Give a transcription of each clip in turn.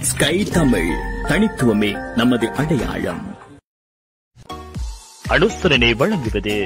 Sky Tamil தனித்துவமே நமது அடையாளம் அனுசரணை வழங்குவது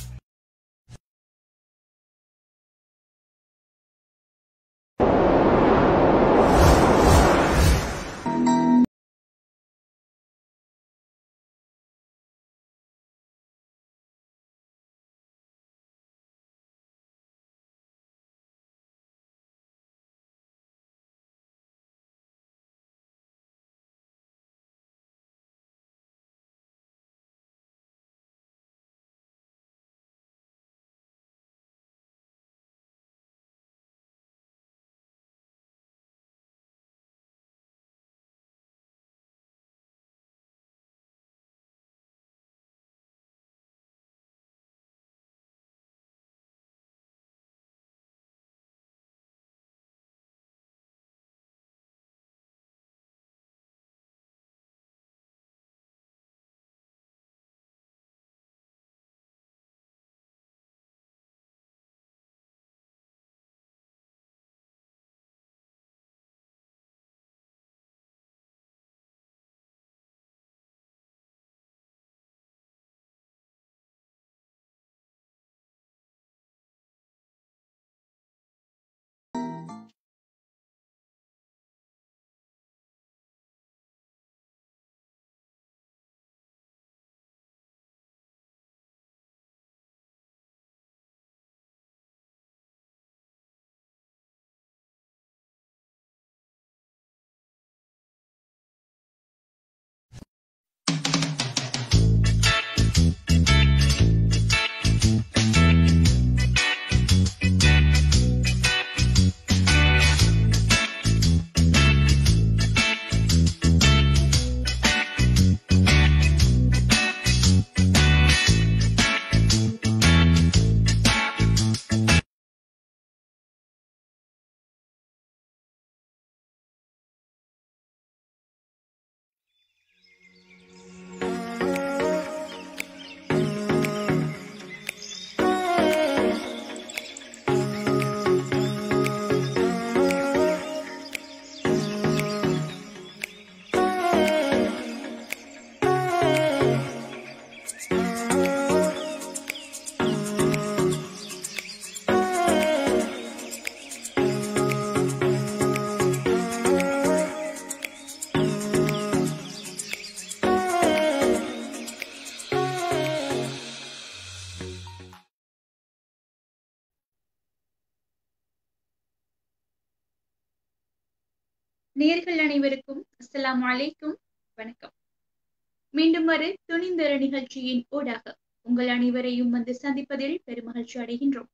நேர்கள் அனைவருக்கும் அஸ்ஸலாமு அலைக்கும் வணக்கம் மீண்டும் ஒரு துணிந்தர நிகழ்ச்சியின் ஊடாக உங்கள் அனைவரையும் வந்து சந்திப்பதில் பெருமகிழ்ச்சி அடைகின்றோம்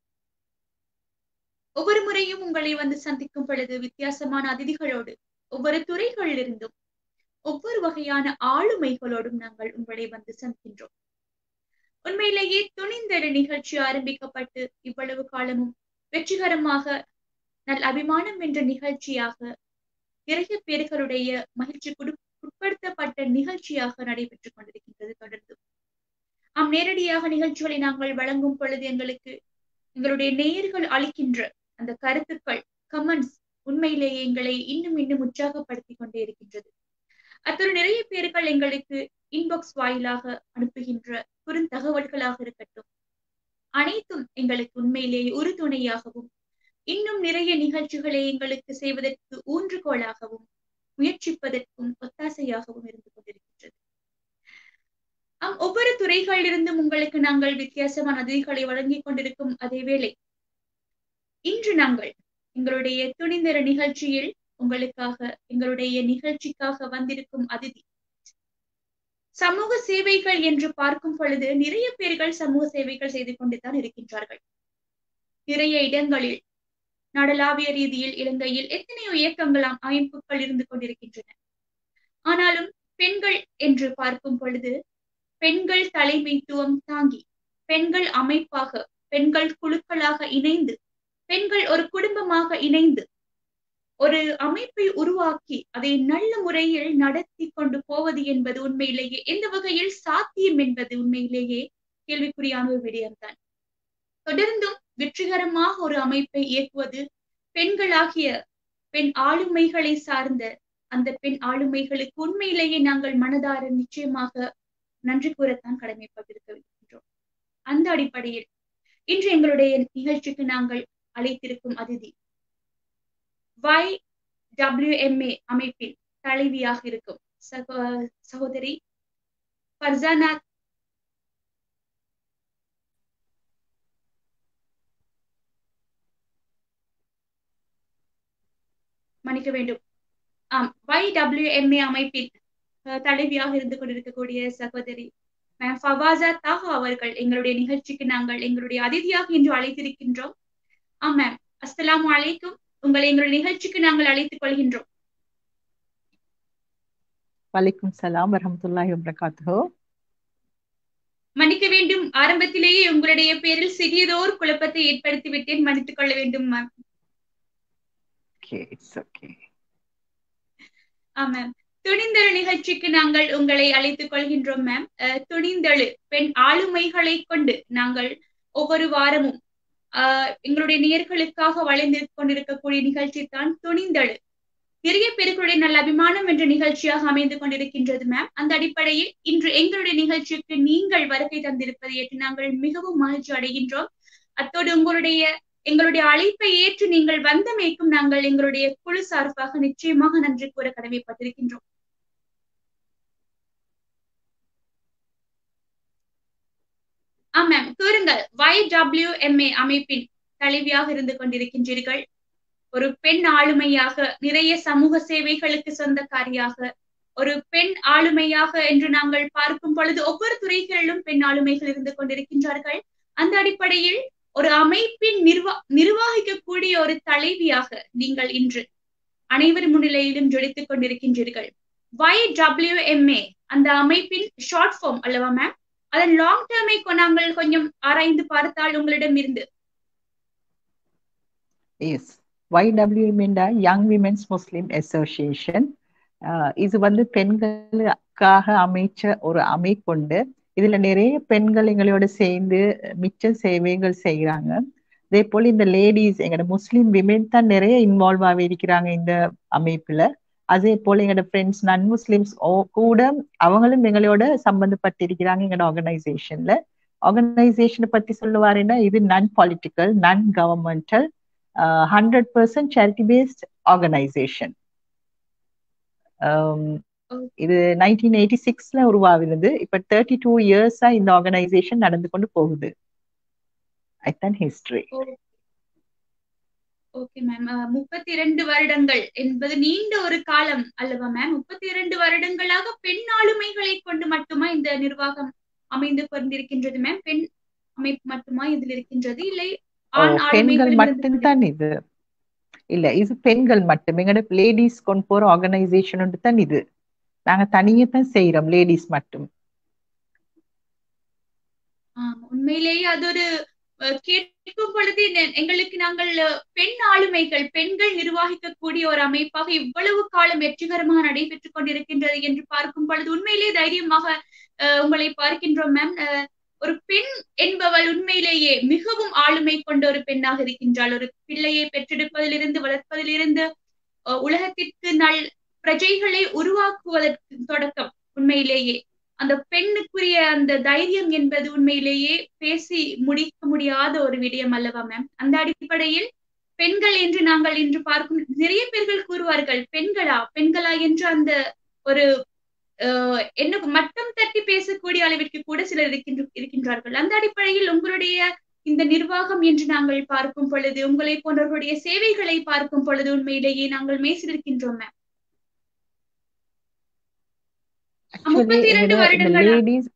ஒவ்வொரு முறையும் உங்களை வந்து சந்திக்கும் பொழுது வித்தியாசமான அதிதிகளோடு ஒவ்வொரு துறைகளிலிருந்தும் ஒவ்வொரு வகையான ஆளுமைகளோடும் நாங்கள் உங்களை வந்து சந்திக்கின்றோம் உண்மையிலேயே துணிந்தர நிகழ்ச்சி ஆரம்பிக்கப்பட்டு இவ்வளவு காலமும் வெற்றிகரமாக நல் அபிமானம் என்ற நிகழ்ச்சியாக நிறைய பேர்களுடைய மகிழ்ச்சிக்கு உட்படுத்தப்பட்ட நிகழ்ச்சியாக நடைபெற்றுக் கொண்டிருக்கின்றது தொடர்ந்து ஆம் நேரடியாக நிகழ்ச்சிகளை நாங்கள் வழங்கும் பொழுது எங்களுக்கு எங்களுடைய நேயர்கள் அளிக்கின்ற அந்த கருத்துக்கள் கமெண்ட்ஸ் உண்மையிலேயே எங்களை இன்னும் இன்னும் உற்சாகப்படுத்தி கொண்டே இருக்கின்றது அத்துடன் நிறைய பேர்கள் எங்களுக்கு இன்பாக்ஸ் வாயிலாக அனுப்புகின்ற குறுந்தகவல்களாக இருக்கட்டும் அனைத்தும் எங்களுக்கு உண்மையிலேயே உறுதுணையாகவும் இன்னும் நிறைய நிகழ்ச்சிகளை எங்களுக்கு செய்வதற்கு ஊன்றுகோலாகவும் முயற்சிப்பதற்கும் ஒத்தாசையாகவும் இருந்து கொண்டிருக்கின்றது ஆம் ஒவ்வொரு துறைகளிலிருந்தும் உங்களுக்கு நாங்கள் வித்தியாசமான அதிதிகளை வழங்கிக் கொண்டிருக்கும் அதே வேளை இன்று நாங்கள் எங்களுடைய துணிந்தர நிகழ்ச்சியில் உங்களுக்காக எங்களுடைய நிகழ்ச்சிக்காக வந்திருக்கும் அதிதி சமூக சேவைகள் என்று பார்க்கும் பொழுது நிறைய பேர்கள் சமூக சேவைகள் செய்து கொண்டுதான் இருக்கின்றார்கள் நிறைய இடங்களில் நாடளாவிய ரீதியில் இலங்கையில் எத்தனையோ இயக்கங்களாம் அமைப்புகள் இருந்து கொண்டிருக்கின்றன ஆனாலும் பெண்கள் என்று பார்க்கும் பொழுது பெண்கள் தலைமைத்துவம் தாங்கி பெண்கள் அமைப்பாக பெண்கள் குழுக்களாக இணைந்து பெண்கள் ஒரு குடும்பமாக இணைந்து ஒரு அமைப்பை உருவாக்கி அதை நல்ல முறையில் நடத்தி கொண்டு போவது என்பது உண்மையிலேயே எந்த வகையில் சாத்தியம் என்பது உண்மையிலேயே கேள்விக்குறியான ஒரு விடயம்தான் தொடர்ந்தும் வெற்றிகரமாக ஒரு அமைப்பை இயக்குவது பெண்களாகிய பெண் ஆளுமைகளை சார்ந்த அந்த பெண் ஆளுமைகளுக்கு உண்மையிலேயே நாங்கள் மனதார நிச்சயமாக நன்றி கூறத்தான் கடமைப்பட்டிருக்கின்றோம் அந்த அடிப்படையில் இன்று எங்களுடைய நிகழ்ச்சிக்கு நாங்கள் அழைத்திருக்கும் அதிதி வை டபிள்யூஎம்ஏ அமைப்பின் தலைவியாக இருக்கும் சகோ சகோதரி ஃபர்சானா மன்னிக்க வேண்டும் ஆம் வை டபிள்யூஎம்ஏ அமைப்பின் தலைவியாக இருந்து கொண்டிருக்கக்கூடிய சகோதரி மேம் ஃபவாசா தாஹா அவர்கள் எங்களுடைய நிகழ்ச்சிக்கு நாங்கள் எங்களுடைய அதிதியாக இன்று அழைத்திருக்கின்றோம் ஆம் மேம் அஸ்லாம் அலைக்கும் உங்களை எங்களுடைய நிகழ்ச்சிக்கு நாங்கள் அழைத்துக் கொள்கின்றோம் வலைக்கும் சலாம் வரமத்துல்லாஹி வபரகாத்துஹோ மன்னிக்க வேண்டும் ஆரம்பத்திலேயே உங்களுடைய பேரில் சிறியதோர் குழப்பத்தை ஏற்படுத்தி விட்டேன் மன்னித்துக் கொள்ள வேண்டும் ma'am okay it's okay ma'am துணிந்தழு நிகழ்ச்சிக்கு நாங்கள் உங்களை அழைத்துக் கொள்கின்றோம் மேம் துணிந்தழு பெண் ஆளுமைகளை கொண்டு நாங்கள் ஒவ்வொரு வாரமும் ஆஹ் எங்களுடைய நேர்களுக்காக வளைந்து கொண்டிருக்கக்கூடிய நிகழ்ச்சி தான் துணிந்தழு நிறைய பேருக்குடைய நல்ல அபிமானம் என்ற நிகழ்ச்சியாக அமைந்து கொண்டிருக்கின்றது மேம் அந்த அடிப்படையில் இன்று எங்களுடைய நிகழ்ச்சிக்கு நீங்கள் வருகை தந்திருப்பதை ஏற்று நாங்கள் மிகவும் மகிழ்ச்சி அடைகின்றோம் அத்தோடு உங்களுடைய எங்களுடைய அழைப்பை ஏற்று நீங்கள் வந்தமைக்கும் நாங்கள் எங்களுடைய குழு சார்பாக நிச்சயமாக நன்றி கூற கடமைப்பட்டிருக்கின்றோம் ஆ மேம் கூறுங்கள் வை டபிள்யூ எம்ஏ அமைப்பின் தலைவியாக இருந்து கொண்டிருக்கின்றீர்கள் ஒரு பெண் ஆளுமையாக நிறைய சமூக சேவைகளுக்கு சொந்தக்காரியாக ஒரு பெண் ஆளுமையாக என்று நாங்கள் பார்க்கும் பொழுது ஒவ்வொரு துறைகளிலும் பெண் ஆளுமைகள் இருந்து கொண்டிருக்கின்றார்கள் அந்த அடிப்படையில் ஒரு அமைப்பின் நிர்வா நிர்வாகிக்கக்கூடிய ஒரு தலைவியாக நீங்கள் இன்று அனைவர் முன்னிலையிலும் ஜொலித்துக் கொண்டிருக்கின்றீர்கள் வை டபிள்யூ எம்ஏ அந்த அமைப்பின் ஷார்ட் ஃபார்ம் அல்லவா மேம் அதன் லாங் டேர்மை நாங்கள் கொஞ்சம் ஆராய்ந்து பார்த்தால் உங்களிடம் இருந்து எஸ் YWMண்டா யங் விமென்ஸ் முஸ்லிம் அசோசியேஷன் இது வந்து பெண்களுக்காக அமைச்ச ஒரு அமைப்புண்டு இதுல நிறைய பெண்கள் எங்களோட சேர்ந்து மிச்ச சேவைகள் செய்யறாங்க அதே போல இந்த லேடிஸ் எங்களோட முஸ்லிம் விமென் தான் நிறைய இன்வால்வ் ஆகி இருக்கிறாங்க இந்த அமைப்புல அதே போல எங்களோட ஃப்ரெண்ட்ஸ் நன் முஸ்லிம்ஸ் கூட அவங்களும் எங்களோட சம்பந்தப்பட்டிருக்கிறாங்க எங்களோட ஆர்கனைசேஷன்ல ஆர்கனைசேஷனை பத்தி சொல்லுவாருன்னா இது non political non governmental hundred percent charity based organisation இது நைன்டீன் எயிட்டி சிக்ஸ்ல உருவாகிறது இப்ப தேர்ட்டி டூ இயர்ஸா இந்த ஆர்கனைசேஷன் நடந்து கொண்டு போகுது ஐத்தான் ஹிஸ்டரி ஓகே மேம் முப்பத்தி இரண்டு வருடங்கள் என்பது நீண்ட ஒரு காலம் அல்லவா மேம் முப்பத்தி இரண்டு வருடங்களாக பெண் ஆளுமைகளை கொண்டு மட்டுமா இந்த நிர்வாகம் அமைந்து கொண்டிருக்கின்றது மேம் பெண் அமைப்பு மட்டுமா இதில் இருக்கின்றது இல்லை பெண்கள் மட்டும்தான் இது இல்ல இது பெண்கள் மட்டும் எங்கட லேடிஸ் கொண்டு போற ஆர்கனைசேஷன் தான் இது நாங்க தனியே தான் செய்யறோம் லேடிஸ் மட்டும் உண்மையிலேயே அது ஒரு கேட்கும் பொழுது எங்களுக்கு நாங்கள் பெண் ஆளுமைகள் பெண்கள் நிர்வாகிக்கக்கூடிய ஒரு அமைப்பாக இவ்வளவு காலம் வெற்றிகரமாக நடைபெற்றுக் கொண்டிருக்கின்றது என்று பார்க்கும் பொழுது உண்மையிலேயே தைரியமாக உங்களை பார்க்கின்றோம் மேம் ஒரு பெண் என்பவள் உண்மையிலேயே மிகவும் ஆளுமை கொண்ட ஒரு பெண்ணாக இருக்கின்றாள் ஒரு பிள்ளையை பெற்றெடுப்பதிலிருந்து வளர்ப்பதிலிருந்து உலகத்திற்கு நல் பிரஜைகளை உருவாக்குவதற்கு தொடக்கம் உண்மையிலேயே அந்த பெண்ணுக்குரிய அந்த தைரியம் என்பது உண்மையிலேயே பேசி முடிக்க முடியாத ஒரு விடயம் அல்லவா மேம் அந்த அடிப்படையில் பெண்கள் என்று நாங்கள் இன்று பார்க்கும் நிறைய பேர்கள் கூறுவார்கள் பெண்களா பெண்களா என்று அந்த ஒரு என்ன மட்டம் தட்டி பேசக்கூடிய அளவிற்கு கூட சிலர் இருக்கின்ற இருக்கின்றார்கள் அந்த அடிப்படையில் உங்களுடைய இந்த நிர்வாகம் என்று நாங்கள் பார்க்கும் பொழுது உங்களை போன்றவர்களுடைய சேவைகளை பார்க்கும் பொழுது உண்மையிலேயே நாங்கள் மேசிருக்கின்றோம் மேம் முப்பத்தி இரண்டு வருடங்கள்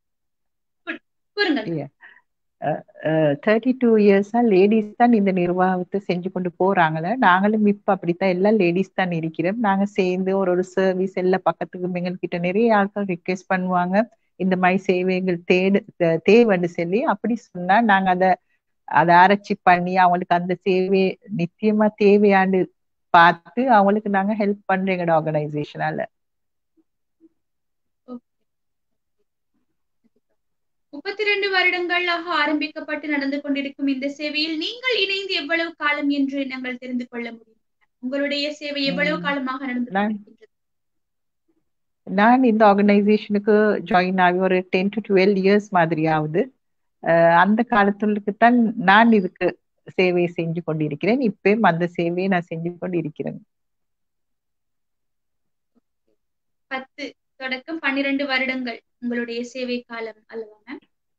தேர்ட்டி டூ இயர்ஸா லேடிஸ் தான் இந்த நிர்வாகத்தை செஞ்சு கொண்டு போறாங்களே நாங்களும் இப்ப அப்படித்தான் எல்லாம் லேடிஸ் தான் இருக்கிறோம் நாங்க சேர்ந்து ஒரு ஒரு சர்வீஸ் எல்லா பக்கத்துக்கும் எங்ககிட்ட நிறைய ஆட்கள் ரிக்வெஸ்ட் பண்ணுவாங்க இந்த மாதிரி சேவைகள் தேடு தேவைன்னு சொல்லி அப்படி சொன்னா நாங்க அதை அதை ஆராய்ச்சி பண்ணி அவங்களுக்கு அந்த சேவை நிச்சயமா தேவையாண்டு பார்த்து அவங்களுக்கு நாங்க ஹெல்ப் பண்றோம் எங்களோட ஆர்கனைசேஷனால முப்பத்தி ரெண்டு வருடங்களாக ஆரம்பிக்கப்பட்டு நடந்து கொண்டிருக்கும் இந்த சேவையில் நீங்கள் இணைந்து எவ்வளவு காலம் என்று நாங்கள் தெரிந்து கொள்ள முடியும் உங்களுடைய சேவை எவ்வளவு காலமாக நடந்து கொண்டிருக்கின்றது நான் இந்த ஆர்கனைசேஷனுக்கு ஜாயின் ஆகி ஒரு டென் டு டுவெல் இயர்ஸ் மாதிரி ஆகுது அஹ் அந்த காலத்துக்கு தான் நான் இதுக்கு சேவை செஞ்சு கொண்டிருக்கிறேன் இப்பயும் அந்த சேவையை நான் செஞ்சு கொண்டு இருக்கிறேன் பத்து தொடக்கம் பன்னிரண்டு வருடங்கள் உங்களுடைய சேவை காலம் அல்லவா மேம்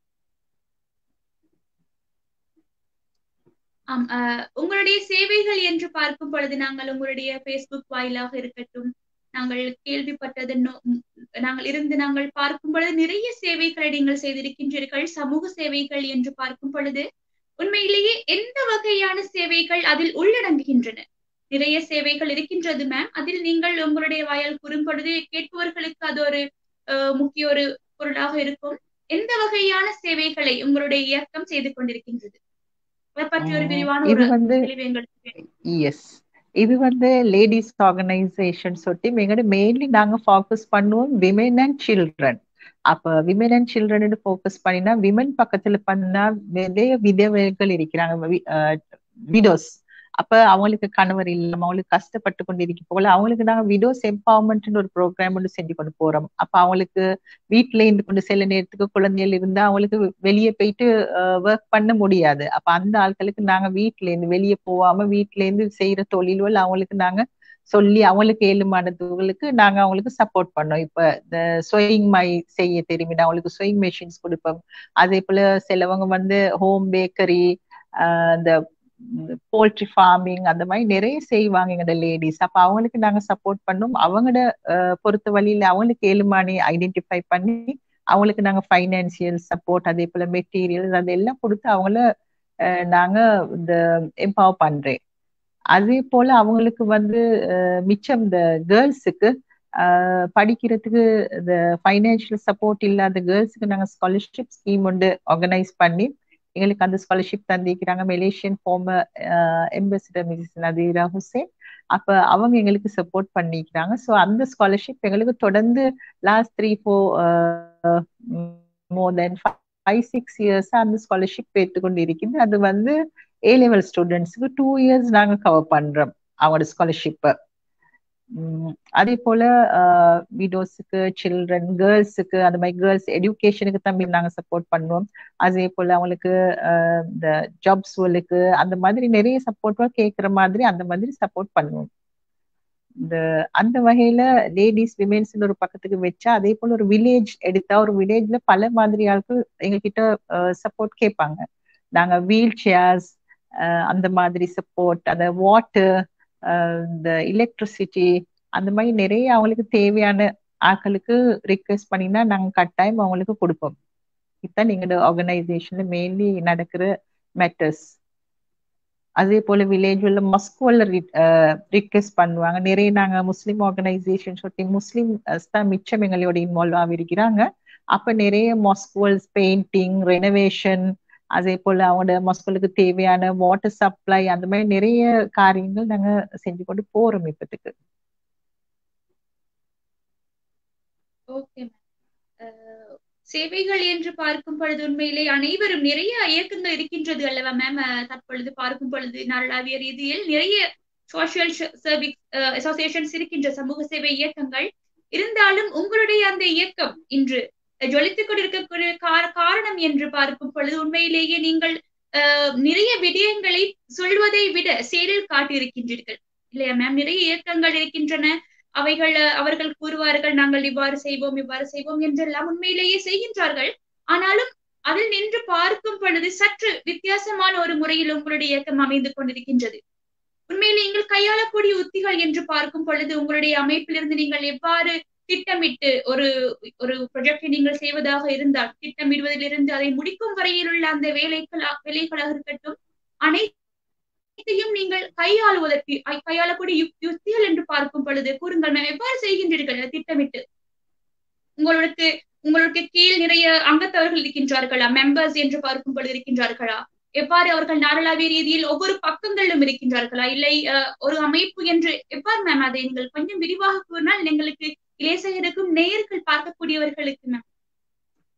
ஆம் அஹ், உங்களுடைய சேவைகள் என்று பார்க்கும் பொழுது நாங்கள் உங்களுடைய ஃபேஸ்புக் வாயிலாக இருக்கட்டும் நாங்கள் கேள்விப்பட்டது நோ- ம், நாங்கள் இருந்து நாங்கள் பார்க்கும் பொழுது நிறைய சேவைகளை நீங்கள் செய்திருக்கின்றீர்கள் சமூக சேவைகள் என்று பார்க்கும் பொழுது உண்மையிலேயே எந்த வகையான சேவைகள் அதில் உள்ளடங்குகின்றன நிறைய சேவைகள் இருக்கின்றது மேம் அதில் நீங்கள் உங்களுடைய வாயால் கூறும் பொழுது கேட்பவர்களுக்கு அது ஒரு அஹ், முக்கிய ஒரு பொருளாக இருக்கும் எந்த வகையான சேவைகளை உங்களுடைய இயக்கம் செய்து கொண்டிருக்கின்றது அதை பற்றி ஒரு உம் விரிவான இது ஒரு வந்து தெளிவு எங்களுக்கு வேண்டும். எஸ் இது வந்து லேடிஸ் ஆர்கனைசேஷன் சொல்லி எங்களோட மெயின்லி நாங்க ஃபோக்கஸ் பண்ணுவோம் விமென் அண்ட் சில்ட்ரன் அப்ப விமென் அண்ட் சில்ட்ரன் ஃபோக்கஸ் பண்ணினா விமன் பக்கத்துல பண்ணா நிறைய விதவைகள் இருக்கிறாங்க விடோஸ் அப்ப அவங்களுக்கு கணவர் இல்லாம அவங்களுக்கு கஷ்டப்பட்டு கொண்டு இருக்க போல அவங்களுக்கு நாங்க விடோஸ் எம்பவர்மெண்ட் ஒரு ப்ரோக்ராம் ஒன்று செஞ்சு கொண்டு போறோம் அப்ப அவங்களுக்கு வீட்டுல இருந்து கொண்டு சில நேரத்துக்கு குழந்தைகள் இருந்தா அவங்களுக்கு வெளியே போயிட்டு ஒர்க் பண்ண முடியாது அப்ப அந்த ஆட்களுக்கு நாங்க வீட்டுல இருந்து வெளியே போகாம வீட்டுல இருந்து செய்யற தொழில்கள் அவங்களுக்கு நாங்க சொல்லி அவங்களுக்கு ஏழுமானதுகளுக்கு நாங்க அவங்களுக்கு சப்போர்ட் பண்ணோம் இப்ப இந்த ஸ்விங் மை செய்ய தெரியும் அவங்களுக்கு ஸ்விங் மெஷின்ஸ் கொடுப்போம் அதே போல சிலவங்க வந்து ஹோம் பேக்கரி இந்த போல்ட்ரி ஃபார்மிங் அந்த மாதிரி நிறைய செய்வாங்க எங்களோட லேடிஸ் அப்ப அவங்களுக்கு நாங்க சப்போர்ட் பண்ணோம் அவங்களோட பொறுத்த வழியில அவங்களுக்கு ஏழுமானி ஐடென்டிஃபை பண்ணி அவங்களுக்கு நாங்க ஃபைனான்சியல் சப்போர்ட் அதே போல மெட்டீரியல்ஸ் அதெல்லாம் கொடுத்து அவங்கள நாங்க இந்த எம்பவர் பண்றேன் அதே போல அவங்களுக்கு வந்து மிச்சம் இந்த கேர்ள்ஸுக்கு படிக்கிறதுக்கு இந்த ஃபைனான்சியல் சப்போர்ட் இல்லாத கேர்ள்ஸுக்கு நாங்கள் ஸ்காலர்ஷிப் ஸ்கீம் ஒன்று ஆர்கனைஸ் பண்ணி எங்களுக்கு அந்த ஸ்காலர்ஷிப் தந்திக்கிறாங்க Malaysian former ambassador miss Nadira Hussain அப்ப அவங்க எங்களுக்கு சப்போர்ட் பண்ணிக்கிறாங்க ஸோ அந்த ஸ்காலர்ஷிப் எங்களுக்கு தொடர்ந்து last three four more then five six years அந்த ஸ்காலர்ஷிப் ஏற்றுக்கொண்டு இருக்குது அது வந்து ஏ லெவல் ஸ்டூடெண்ட்ஸுக்கு டூ இயர்ஸ் நாங்கள் கவர் பண்றோம் அவங்களோட ஸ்காலர்ஷிப்பை அதே போல விடோஸுக்கு சில்ட்ரன் கேர்ள்ஸுக்கு அந்த மாதிரி கேர்ள்ஸ் எஜுகேஷனுக்கு தம்பி நாங்க சப்போர்ட் பண்ணுவோம் அதே போல அவங்களுக்கு இந்த ஜாப்ஸ்களுக்கு அந்த மாதிரி நிறைய சப்போர்ட் கேட்குற மாதிரி அந்த மாதிரி சப்போர்ட் பண்ணுவோம் இந்த அந்த வகையில லேடிஸ் விமென்ஸ் ஒரு பக்கத்துக்கு வச்சா அதே போல ஒரு வில்லேஜ் எடுத்தா ஒரு வில்லேஜ்ல பல மாதிரி ஆட்கள் எங்ககிட்ட சப்போர்ட் கேட்பாங்க நாங்க வீல் சேர்ஸ் அந்த மாதிரி சப்போர்ட் அந்த வாட்டர் இந்த எலக்ட்ரிசிட்டி அந்த மாதிரி நிறைய அவங்களுக்கு தேவையான ஆட்களுக்கு ரிக்வெஸ்ட் பண்ணினா நாங்க கட்டாயம் அவங்களுக்கு கொடுப்போம் இதுதான் எங்களோட ஆர்கனைசேஷன்ல மெயின்லி நடக்கிற மேட்டர்ஸ் அதே போல வில்லேஜ் உள்ள மஸ்கோல ரிக்வெஸ்ட் பண்ணுவாங்க நிறைய நாங்க முஸ்லீம் ஆர்கனைசேஷன் சொல்லி முஸ்லீம் தான் மிச்சம் எங்களோட இன்வால்வ் ஆகிருக்கிறாங்க அப்ப நிறைய மஸ்கோல்ஸ் பெயிண்டிங் ரெனோவேஷன் அதே போல அவங்களோட மஸ்கோலுக்கு தேவையான வாட்டர் சப்ளை அந்த மாதிரி நிறைய காரியங்கள் நாங்க செஞ்சு கொண்டு போறோம் இப்பத்துக்கு ஓகே சேவைகள் என்று பார்க்கும் பொழுது உண்மையிலே அனைவரும் நிறைய இயக்கங்கள் இருக்கின்றது அல்லவா மேம் தற்பொழுது பார்க்கும் பொழுது நாளாவிய ரீதியில் நிறைய சோசியல் சர்வீஸ் அசோசியேஷன்ஸ் இருக்கின்ற சமூக சேவை இயக்கங்கள் இருந்தாலும் உங்களுடைய அந்த இயக்கம் இன்று ஜொலித்துக் கொண்டிருக்கக்கூடிய காரணம் என்று பார்க்கும் பொழுது உண்மையிலேயே நீங்கள் நிறைய விடயங்களை சொல்வதை விட செயலில் காட்டியிருக்கின்றீர்கள் இல்லையா மேம் நிறைய இயக்கங்கள் இருக்கின்றன அவைகள் அவர்கள் கூறுவார்கள் நாங்கள் இவ்வாறு செய்வோம் இவ்வாறு செய்வோம் என்றெல்லாம் உண்மையிலேயே செய்கின்றார்கள் ஆனாலும் அதில் நின்று பார்க்கும் பொழுது சற்று வித்தியாசமான ஒரு முறையில் உங்களுடைய இயக்கம் அமைந்து கொண்டிருக்கின்றது உண்மையிலே நீங்கள் கையாளக்கூடிய உத்திகள் என்று பார்க்கும் பொழுது உங்களுடைய அமைப்பிலிருந்து நீங்கள் எவ்வாறு திட்டமிட்டு ஒரு ஒரு ப்ரொஜெக்டை நீங்கள் செய்வதாக இருந்தால் திட்டமிடுவதிலிருந்து அதை முடிக்கும் வரையில் உள்ள அந்த வேலைகளா வேலைகளாக இருக்கட்டும் அனைத்தையும் நீங்கள் கையாளுவதற்கு கையாளக்கூடிய யுக்திகள் என்று பார்க்கும் பொழுது கூறுங்கள் மேம் எவ்வாறு செய்கின்றீர்கள் திட்டமிட்டு உங்களுக்கு உங்களுக்கு கீழ் நிறைய அங்கத்தவர்கள் இருக்கின்றார்களா மெம்பர்ஸ் என்று பார்க்கும் பொழுது இருக்கின்றார்களா எவ்வாறு அவர்கள் நாடளாவிய ரீதியில் ஒவ்வொரு பக்கங்களிலும் இருக்கின்றார்களா இல்லை ஒரு அமைப்பு என்று எவ்வாறு மேம் அதை நீங்கள் கொஞ்சம் விரிவாக கூறினால் எங்களுக்கு இலேசகருக்கும் நேயர்கள் பார்க்கக்கூடியவர்களுக்கு மேம்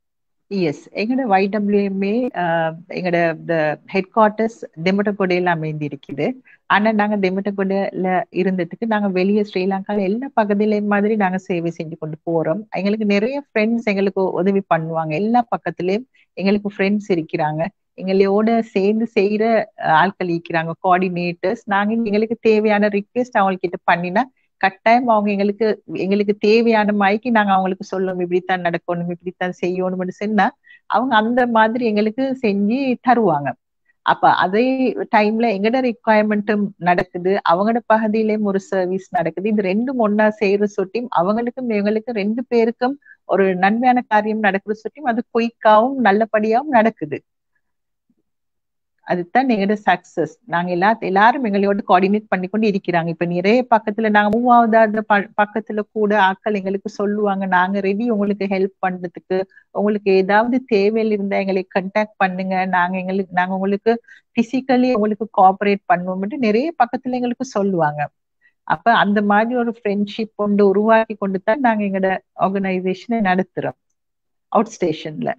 எஸ் எங்களோட YWMA ஆஹ், எங்களோட ஹெட் குவார்ட்டர்ஸ் தெமட்டகொடையில் அமைந்திருக்குது ஆனா நாங்க தெமட்டகொடையில இருந்ததுக்கு நாங்க வெளியே ஸ்ரீலங்கால எல்லா பகுதியிலையும் மாதிரி நாங்க சேவை செஞ்சு கொண்டு போறோம் எங்களுக்கு நிறைய ஃப்ரெண்ட்ஸ் எங்களுக்கு உதவி பண்ணுவாங்க எல்லா பக்கத்துலயும் எங்களுக்கு ஃப்ரெண்ட்ஸ் இருக்கிறாங்க எங்களோட சேர்ந்து செய்யற அஹ், ஆட்கள் இருக்கிறாங்க கோஆர்டினேட்டர்ஸ் நாங்க எங்களுக்கு தேவையான ரிக்வெஸ்ட் அவங்க கிட்ட பண்ணினா கட்டாயம் அவங்க எங்களுக்கு எங்களுக்கு தேவையான மாதிரிக்கு நாங்க அவங்களுக்கு சொல்லணும் இப்படித்தான் நடக்கணும் இப்படித்தான் செய்யணும்னு சொன்னா அவங்க அந்த மாதிரி எங்களுக்கு செஞ்சு தருவாங்க அப்ப அதே டைம்ல எங்கட ரெக்குவயர்மெண்ட்டும் நடக்குது அவங்களோட பகுதியிலயும் ஒரு சர்வீஸ் நடக்குது இது ரெண்டும் ஒன்னா செய்யற சொட்டியும் அவங்களுக்கும் எங்களுக்கும் ரெண்டு பேருக்கும் ஒரு நன்மையான காரியம் நடக்கிற சொட்டியும் அது குயிக்காவும் நல்லபடியாவும் நடக்குது அதுதான் எங்களோட சக்சஸ் நாங்க எல்லா எல்லாரும் எங்களோட கோஆர்டினேட் பண்ணி கொண்டு இருக்கிறாங்க இப்ப நிறைய பக்கத்துல நாங்க மூவாவது பக்கத்துல கூட ஆட்கள் எங்களுக்கு சொல்லுவாங்க நாங்க ரெடி உங்களுக்கு ஹெல்ப் பண்றதுக்கு உங்களுக்கு ஏதாவது தேவையில் இருந்தா எங்களை கண்டாக்ட் பண்ணுங்க நாங்க எங்களுக்கு நாங்க உங்களுக்கு பிசிக்கலி உங்களுக்கு கோஆபரேட் பண்ணுவோம்ட்டு நிறைய பக்கத்துல எங்களுக்கு சொல்லுவாங்க அப்ப அந்த மாதிரி ஒரு ஃப்ரெண்ட்ஷிப் கொண்டு உருவாக்கி கொண்டு தான் நாங்க எங்களோட ஆர்கனைசேஷனை நடத்துறோம் அவுட் ஸ்டேஷன்ல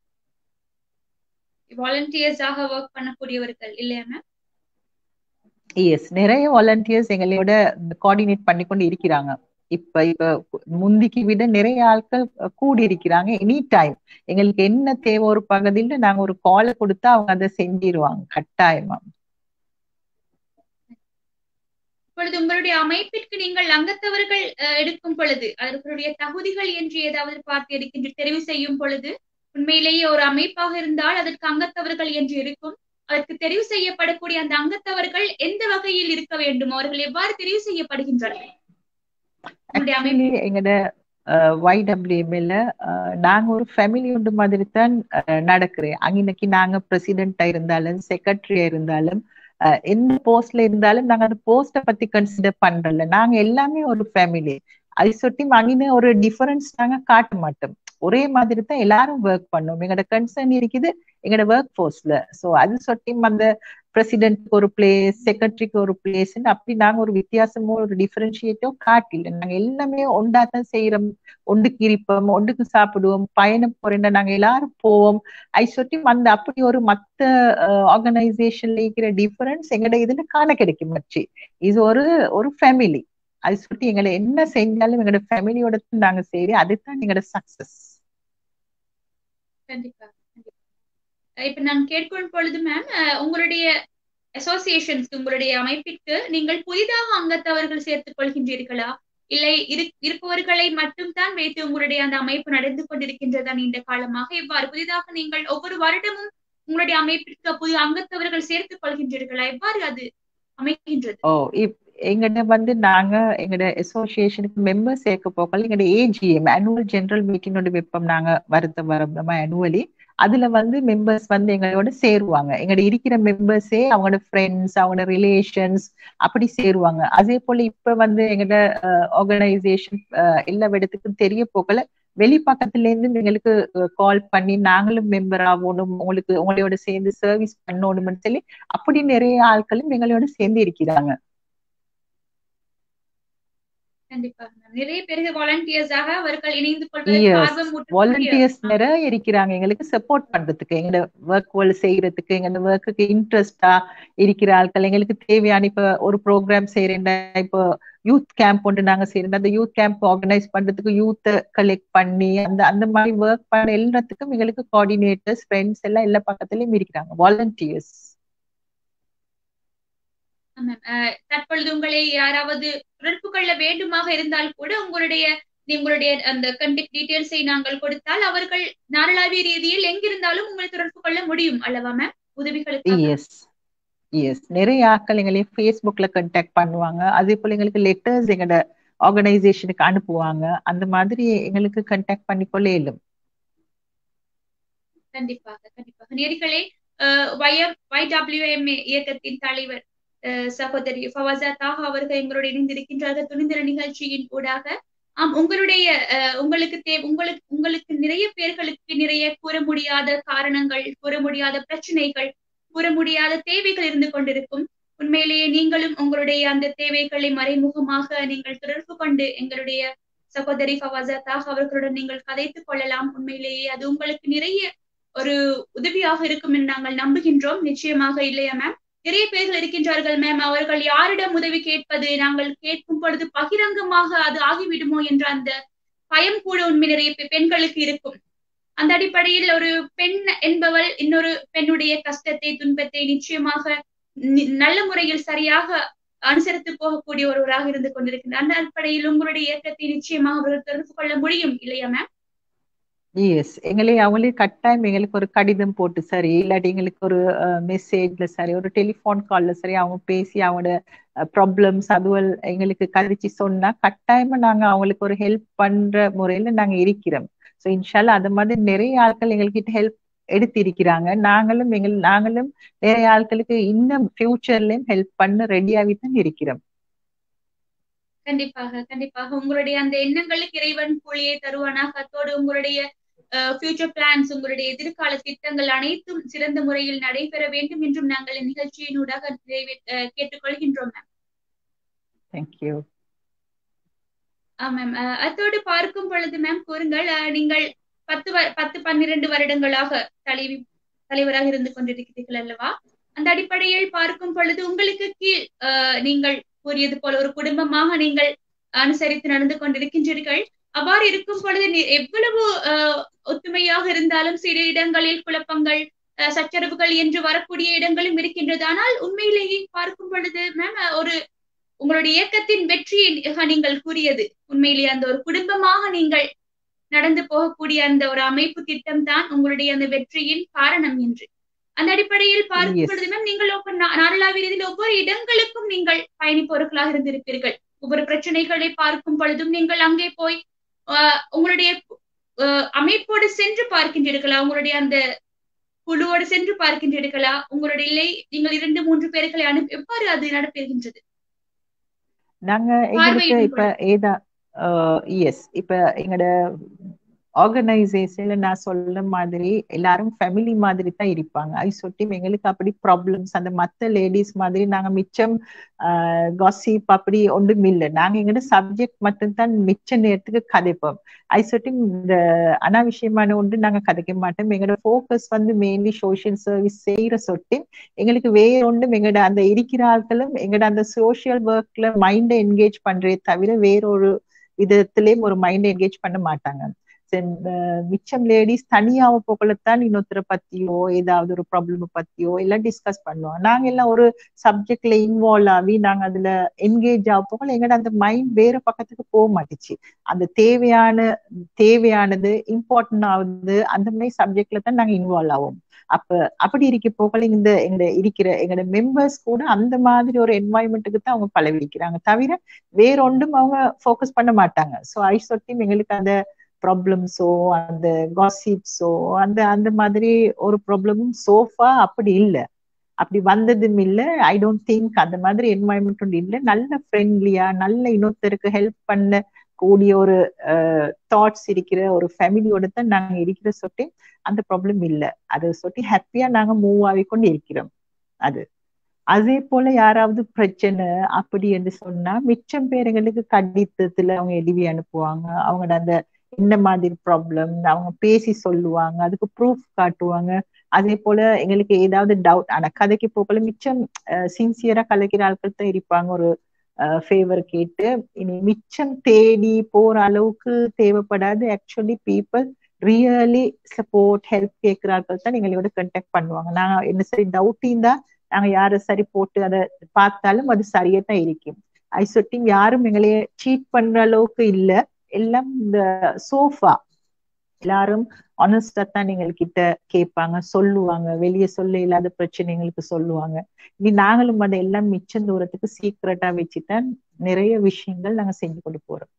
வாலண்டியர்ஸாக ஒர்க் பண்ணக்கூடியவர்கள் இல்லையா மேம் எஸ் நிறைய வாலண்டியர்ஸ் எங்களோட கோஆர்டினேட் பண்ணி கொண்டு இருக்கிறாங்க இப்ப இப்ப முந்திக்கு விட நிறைய ஆட்கள் கூடி இருக்கிறாங்க எனி டைம் எங்களுக்கு என்ன தேவை ஒரு பகுதியில நாங்க ஒரு காலை கொடுத்தா அவங்க அதை செஞ்சிருவாங்க கட்டாயமா இப்பொழுது உங்களுடைய அமைப்பிற்கு நீங்கள் அங்கத்தவர்கள் அஹ், எடுக்கும் பொழுது அவர்களுடைய தகுதிகள் என்று ஏதாவது பார்த்து எடுக்கின்ற தெரிவு செய்யும் பொழுது உண்மையிலேயே ஒரு அமைப்பாக இருந்தால் அதற்கு அங்கத்தவர்கள் என்று இருக்கும் அதற்கு தெரிவு செய்யப்படக்கூடிய அந்த அங்கத்தவர்கள் எந்த வகையில் இருக்க வேண்டும் அவர்கள் எவ்வாறு தெரிவு செய்யப்படுகின்றார்கள் உங்களுடைய அமைப்பு ஆக்சுவலி எங்கட ஒய்டபிள்யூஎம்ல நாங்க ஒரு ஃபேமிலி உண்டு மாதிரி தான் நடக்கிறேன் அன்னைக்கு நாங்க பிரசிடென்டா இருந்தாலும் செக்ரட்டரியா இருந்தாலும் அஹ், எந்த போஸ்ட்ல இருந்தாலும் நாங்க அந்த போஸ்ட பத்தி கன்சிடர் பண்றல நாங்க எல்லாமே ஒரு ஃபேமிலி அதை சொட்டி அங்கின ஒரு டிஃபரன்ஸ் நாங்க காட்ட மாட்டோம் ஒரே மாதிரி தான் எல்லாரும் ஒர்க் பண்ணோம் எங்களோட கன்சர்ன் இருக்குது எங்களோட ஒர்க் ஃபோர்ஸ்ல சோ அது சொட்டி அந்த பிரசிடென்ட்க்கு ஒரு பிளேஸ் செக்ரட்டரிக்கு ஒரு பிளேஸ் அப்படி நாங்க ஒரு வித்தியாசமோ ஒரு டிஃபரன்ஷியேட்டோ காட்டில நாங்க எல்லாமே ஒண்டா தான் செய்யறோம் ஒண்டுக்கு இருப்போம் ஒண்டுக்கு சாப்பிடுவோம் பயணம் போறேன் நாங்க எல்லாரும் போவோம் ஐ சொட்டி அந்த அப்படி ஒரு மத்த ஆர்கனைசேஷன்ல இருக்கிற டிஃபரன்ஸ் எங்கட இதுல காண கிடைக்கும் மச்சி இது ஒரு ஒரு ஃபேமிலி அது சுட்டி எங்களை என்ன செஞ்சாலும் எங்களோட ஃபேமிலியோட நாங்க செய்யறோம் அதுதான் எங்களோட சக்சஸ் கண்டிப்பா கண்டிப்பா அஹ் இப்ப நான் கேட்கும் பொழுது மேம் உங்களுடைய அசோசியேஷன்ஸ் உங்களுடைய அமைப்பிற்கு நீங்கள் புதிதாக அங்கத்தவர்கள் சேர்த்துக் கொள்கின்றீர்களா இல்லை இரு இருப்பவர்களை மட்டும் தான் வைத்து உங்களுடைய அந்த அமைப்பு நடந்து கொண்டிருக்கின்றதா நீண்ட காலமாக எவ்வாறு புதிதாக நீங்கள் ஒவ்வொரு வருடமும் உங்களுடைய அமைப்பிற்கு புதிய அங்கத்தவர்கள் சேர்த்துக் கொள்கின்றீர்களா எவ்வாறு அது அமைகின்றது ஓ இப் எங்கட வந்து நாங்க எங்கட அசோசியேஷனுக்கு மெம்பர் சேர்க்க போகல எங்கட ஏஜிஎம் ஆனுவல் ஜெனரல் மீட்டிங்கோட வைப்போம் நாங்க வருத்த வரமா ஆனுவலி அதுல வந்து மெம்பர்ஸ் வந்து எங்களோட சேருவாங்க எங்கட இருக்கிற மெம்பர்ஸே அவங்களோட ஃப்ரெண்ட்ஸ் அவங்களோட ரிலேஷன்ஸ் அப்படி சேருவாங்க அதே போல இப்ப வந்து எங்கட ஆர்கனைசேஷன் எல்லா இடத்துக்கும் தெரிய போகல வெளி பக்கத்துல இருந்து எங்களுக்கு கால் பண்ணி நாங்களும் மெம்பர் ஆகணும் உங்களுக்கு உங்களோட சேர்ந்து சர்வீஸ் பண்ணணும்னு சொல்லி அப்படி நிறைய ஆட்களும் எங்களோட சேர்ந்து இருக்கிறாங்க கண்டிப்பாக மேம் நிறைய பேருக்கு வாலண்டியர்ஸாக அவர்கள் இணைந்து கொள்வதற்கு Yes. ஆர்வம் ஊட்டக்கூடிய- வாலண்டியர்ஸ் நிறைய இருக்கிறாங்க எங்களுக்கு சப்போர்ட் பண்றதுக்கு எங்களோட ஒர்க் வேர்ல்ட் செய்யறதுக்கு எங்களோட ஒர்க்குக்கு இன்ட்ரெஸ்டா இருக்கிற ஆட்கள் எங்களுக்கு தேவையான இப்ப ஒரு ப்ரோக்ராம் செய்யறேன்டா இப்போ யூத் கேம்ப் ஒன்று நாங்க செய்யறோம் அந்த யூத் கேம்ப் ஆர்கனைஸ் பண்றதுக்கு யூத் கலெக்ட் பண்ணி அந்த அந்த மாதிரி ஒர்க் பண்ண எல்லாத்துக்கும் எங்களுக்கு கோஆர்டினேட்டர்ஸ் ஃப்ரெண்ட்ஸ் எல்லாம் எல்லா பக்கத்துலயும் இருக்கிறாங்க வாலண்டியர்ஸ் ஆமாம். அஹ் தற்பொழுது உங்களை யாராவது தொடர்பு கொள்ள வேண்டுமாக இருந்தால் கூட உங்களுடைய உங்களுடைய அந்த கண்டெக்ட் டீடைல்ஸை நாங்கள் கொடுத்தால் அவர்கள் நாடளாவிய ரீதியில் எங்கிருந்தாலும் உங்களை தொடர்பு கொள்ள முடியும் அல்லவா மேம் உதவிகளுக்கு எஸ் எஸ் நிறைய ஆட்கள் எங்களை ஃபேஸ்புக்ல கண்டாக்ட் பண்ணுவாங்க அதே போல எங்களுக்கு லெட்டர்ஸ் எங்களோட ஆர்கனைசேஷனுக்கு அனுப்புவாங்க அந்த மாதிரி எங்களுக்கு கண்டாக்ட் பண்ணிக்கொள்ள இயலும் கண்டிப்பாக கண்டிப்பாக நேர்களே ஒய்எம் ஒய்டபிள்யூஎம்ஏ இயக்கத்தின் தலைவர் அஹ், சகோதரி ஃபவாசா தாஹா அவர்கள் எங்களோடு இணைந்திருக்கின்றார்கள் துணிந்திர நிகழ்ச்சியின் ஊடாக ஆம் உங்களுடைய அஹ், உங்களுக்கு தே உங்களுக்கு உங்களுக்கு நிறைய பேர்களுக்கு நிறைய கூற முடியாத காரணங்கள் கூற முடியாத பிரச்சனைகள் கூற முடியாத தேவைகள் இருந்து கொண்டிருக்கும் உண்மையிலேயே நீங்களும் உங்களுடைய அந்த தேவைகளை மறைமுகமாக நீங்கள் தொடர்பு கொண்டு எங்களுடைய சகோதரி ஃபவாசத்தாக அவர்களுடன் நீங்கள் கதைத்துக் கொள்ளலாம் உண்மையிலேயே அது உங்களுக்கு நிறைய ஒரு உதவியாக இருக்கும் என்று நாங்கள் நம்புகின்றோம் நிச்சயமாக இல்லையா மேம் நிறைய பேர்கள் இருக்கின்றார்கள் மேம் அவர்கள் யாரிடம் உதவி கேட்பது நாங்கள் கேட்கும் பொழுது பகிரங்கமாக அது ஆகிவிடுமோ என்ற அந்த பயம் கூட உண்மை நிறைய பெண்களுக்கு இருக்கும் அந்த அடிப்படையில் ஒரு பெண் என்பவள் இன்னொரு பெண்ணுடைய கஷ்டத்தை துன்பத்தை நிச்சயமாக நல்ல முறையில் சரியாக அனுசரித்து போகக்கூடிய ஒருவராக இருந்து கொண்டிருக்கின்றார் அந்த அடிப்படையில் உங்களுடைய இயக்கத்தை நிச்சயமாக அவர்கள் தொடர்பு கொள்ள முடியும் இல்லையா மேம் எஸ் எங்களை அவங்களே கட்டாயம் எங்களுக்கு ஒரு கடிதம் போட்டு சரி இல்லாட்டி எங்களுக்கு ஒரு மெசேஜ்ல சரி ஒரு டெலிஃபோன் கால்ல சரி அவங்க பேசி அவங்களோட ப்ராப்ளம்ஸ் அதுவல் எங்களுக்கு கதிச்சு சொன்னா கட்டாயமா நாங்க அவங்களுக்கு ஒரு ஹெல்ப் பண்ற முறையில நாங்க இருக்கிறோம் ஸோ இன்ஷால்லா அது மாதிரி நிறைய ஆட்கள் எங்ககிட்ட ஹெல்ப் எடுத்திருக்கிறாங்க நாங்களும் எங்கள் நாங்களும் நிறைய ஆட்களுக்கு இன்னும் ஃபியூச்சர்லயும் ஹெல்ப் பண்ண ரெடியாகி தான் இருக்கிறோம் கண்டிப்பாக கண்டிப்பாக உங்களுடைய அந்த எண்ணங்களுக்கு இறைவன் கூலியை தருவானாக அத்தோடு உங்களுடைய ஃபியூச்சர் பிளான்ஸ் உங்களுடைய எதிர்கால திட்டங்கள் அனைத்தும் சிறந்த முறையில் நடைபெற வேண்டும் என்றும் நாங்கள் நிகழ்ச்சியினூடாக கேட்டுக்கொள்கின்றோம் மேம் தேங்க்யூ மேம் அத்தோடு பார்க்கும் பொழுது மேம் கூறுங்கள் நீங்கள் பத்து பத்து பன்னிரண்டு வருடங்களாக தலைவி தலைவராக இருந்து கொண்டிருக்கிறீர்கள் அல்லவா அந்த அடிப்படையில் பார்க்கும் பொழுது உங்களுக்கு கீழ் நீங்கள் கூறியது போல ஒரு குடும்பமாக நீங்கள் அனுசரித்து நடந்து கொண்டிருக்கின்றீர்கள் அவ்வாறு இருக்கும் பொழுது எவ்வளவு ஒத்துமையாக இருந்தாலும் சில இடங்களில் குழப்பங்கள் சச்சரவுகள் என்று வரக்கூடிய இடங்களும் இருக்கின்றது ஆனால் உண்மையிலேயே பார்க்கும் பொழுது மேம் ஒரு உங்களுடைய இயக்கத்தின் வெற்றியை நீங்கள் கூறியது உண்மையிலேயே அந்த ஒரு குடும்பமாக நீங்கள் நடந்து போகக்கூடிய அந்த ஒரு அமைப்பு திட்டம் தான் உங்களுடைய அந்த வெற்றியின் காரணம் என்று அந்த அடிப்படையில் பார்க்கும் பொழுது மேம் நீங்கள் நாடளாவிய ரீதியில் ஒவ்வொரு இடங்களுக்கும் நீங்கள் பயணிப்பவர்களாக இருந்திருப்பீர்கள் ஒவ்வொரு பிரச்சனைகளை பார்க்கும் பொழுதும் நீங்கள் அங்கே போய் உங்களுடைய அமைப்போடு சென்று பார்க்கின்றீர்களா உங்களுடைய அந்த குழுவோடு சென்று பார்க்கின்றீர்களா உங்களுடைய இல்லை நீங்கள் இரண்டு மூன்று பேர்களை அனுப்பி எவ்வாறு அது நடைபெறுகின்றது நாங்க எங்களுக்கு இப்ப ஏதா எஸ் இப்ப எங்களோட ஆர்கனைசேஷன்ல நான் சொல்ற மாதிரி எல்லாரும் ஃபேமிலி மாதிரி தான் இருப்பாங்க ஐ சொட்டி எங்களுக்கு அப்படி ப்ராப்ளம்ஸ் அந்த மத்த லேடிஸ் மாதிரி நாங்க மிச்சம் காசிப் அப்படி ஒன்றும் இல்லை நாங்க எங்களோட சப்ஜெக்ட் மட்டும்தான் மிச்ச நேரத்துக்கு கதைப்போம் ஐ சொட்டி இந்த அனாவசியமான ஒன்று நாங்க கதைக்க மாட்டோம் எங்களோட ஃபோக்கஸ் வந்து மெயின்லி சோசியல் சர்வீஸ் செய்யற சொட்டி எங்களுக்கு வேற ஒன்றும் எங்களோட அந்த இருக்கிற ஆட்களும் எங்களோட அந்த சோசியல் ஒர்க்ல மைண்டை என்கேஜ் பண்றதே தவிர வேறொரு விதத்திலேயும் ஒரு மைண்டை என்கேஜ் பண்ண மாட்டாங்க மிச்சம் லேடிஸ் தனியாவ போகலத்தான் இன்னொருத்தரை பத்தியோ ஏதாவது ஒரு ப்ராப்ளம் பத்தியோ எல்லாம் டிஸ்கஸ் பண்ணுவோம் நாங்க எல்லாம் ஒரு சப்ஜெக்ட்ல இன்வால்வ் ஆகி நாங்க அதுல என்கேஜ் ஆக போகல எங்கட அந்த மைண்ட் வேற பக்கத்துக்கு போக மாட்டுச்சு அந்த தேவையான தேவையானது இம்பார்ட்டன்ட் ஆகுது அந்த மாதிரி சப்ஜெக்ட்ல தான் நாங்க இன்வால்வ் ஆவோம் அப்ப அப்படி இருக்க போகல இந்த எங்க இருக்கிற எங்களோட மெம்பர்ஸ் கூட அந்த மாதிரி ஒரு என்வாயன்மெண்ட்டுக்கு தான் அவங்க பழகிக்கிறாங்க தவிர வேற ஒன்றும் அவங்க ஃபோக்கஸ் பண்ண மாட்டாங்க ஸோ ஐ சொட்டி எங்களுக்கு அந்த ப்ராப்ளம்ஸோ அந்த காசிப்ஸோ அந்த அந்த மாதிரி ஒரு ப்ராப்ளமும் சோஃபா அப்படி இல்லை அப்படி வந்ததும் இல்லை ஐ டோன்ட் திங்க் அந்த மாதிரி என்வாயன்மெண்ட் ஒன்று இல்லை நல்ல ஃப்ரெண்ட்லியா நல்ல இன்னொருத்தருக்கு ஹெல்ப் பண்ண கூடிய ஒரு தாட்ஸ் இருக்கிற ஒரு ஃபேமிலியோட தான் நாங்க இருக்கிற சொட்டி அந்த ப்ராப்ளம் இல்லை அதை சொட்டி ஹாப்பியா நாங்க மூவ் ஆகிக்கொண்டு இருக்கிறோம் அது அதே போல யாராவது பிரச்சனை அப்படி என்று சொன்னா மிச்சம் பேருங்களுக்கு கடிதத்துல அவங்க எழுதி அனுப்புவாங்க அவங்களோட அந்த என்ன மாதிரி ப்ராப்ளம் அவங்க பேசி சொல்லுவாங்க அதுக்கு ப்ரூஃப் காட்டுவாங்க அதே போல எங்களுக்கு ஏதாவது டவுட் ஆனா கதைக்கு போகல மிச்சம் சின்சியரா கலைக்கிற ஆட்கள் தான் இருப்பாங்க ஒரு ஃபேவர் கேட்டு இனி மிச்சம் தேடி போற அளவுக்கு தேவைப்படாது actually people really support help கேட்கிற ஆட்கள் தான் எங்களோட கண்டாக்ட் பண்ணுவாங்க நான் என்ன சரி டவுட்டிங் தான் நாங்க யாரை சரி போட்டு அதை பார்த்தாலும் அது சரியா தான் இருக்கும் ஐ சொட்டிங் யாரும் எங்களைய சீட் பண்ற அளவுக்கு இல்லை எல்லாம் இந்த சோஃபா எல்லாரும் ஆனஸ்டா தான் எங்ககிட்ட கேட்பாங்க சொல்லுவாங்க வெளியே சொல்ல இல்லாத பிரச்சனைகளுக்கு சொல்லுவாங்க இனி நாங்களும் அதை எல்லாம் மிச்சம் தூரத்துக்கு சீக்கிரட்டா வச்சுதான் நிறைய விஷயங்கள் நாங்க செஞ்சு கொண்டு போறோம்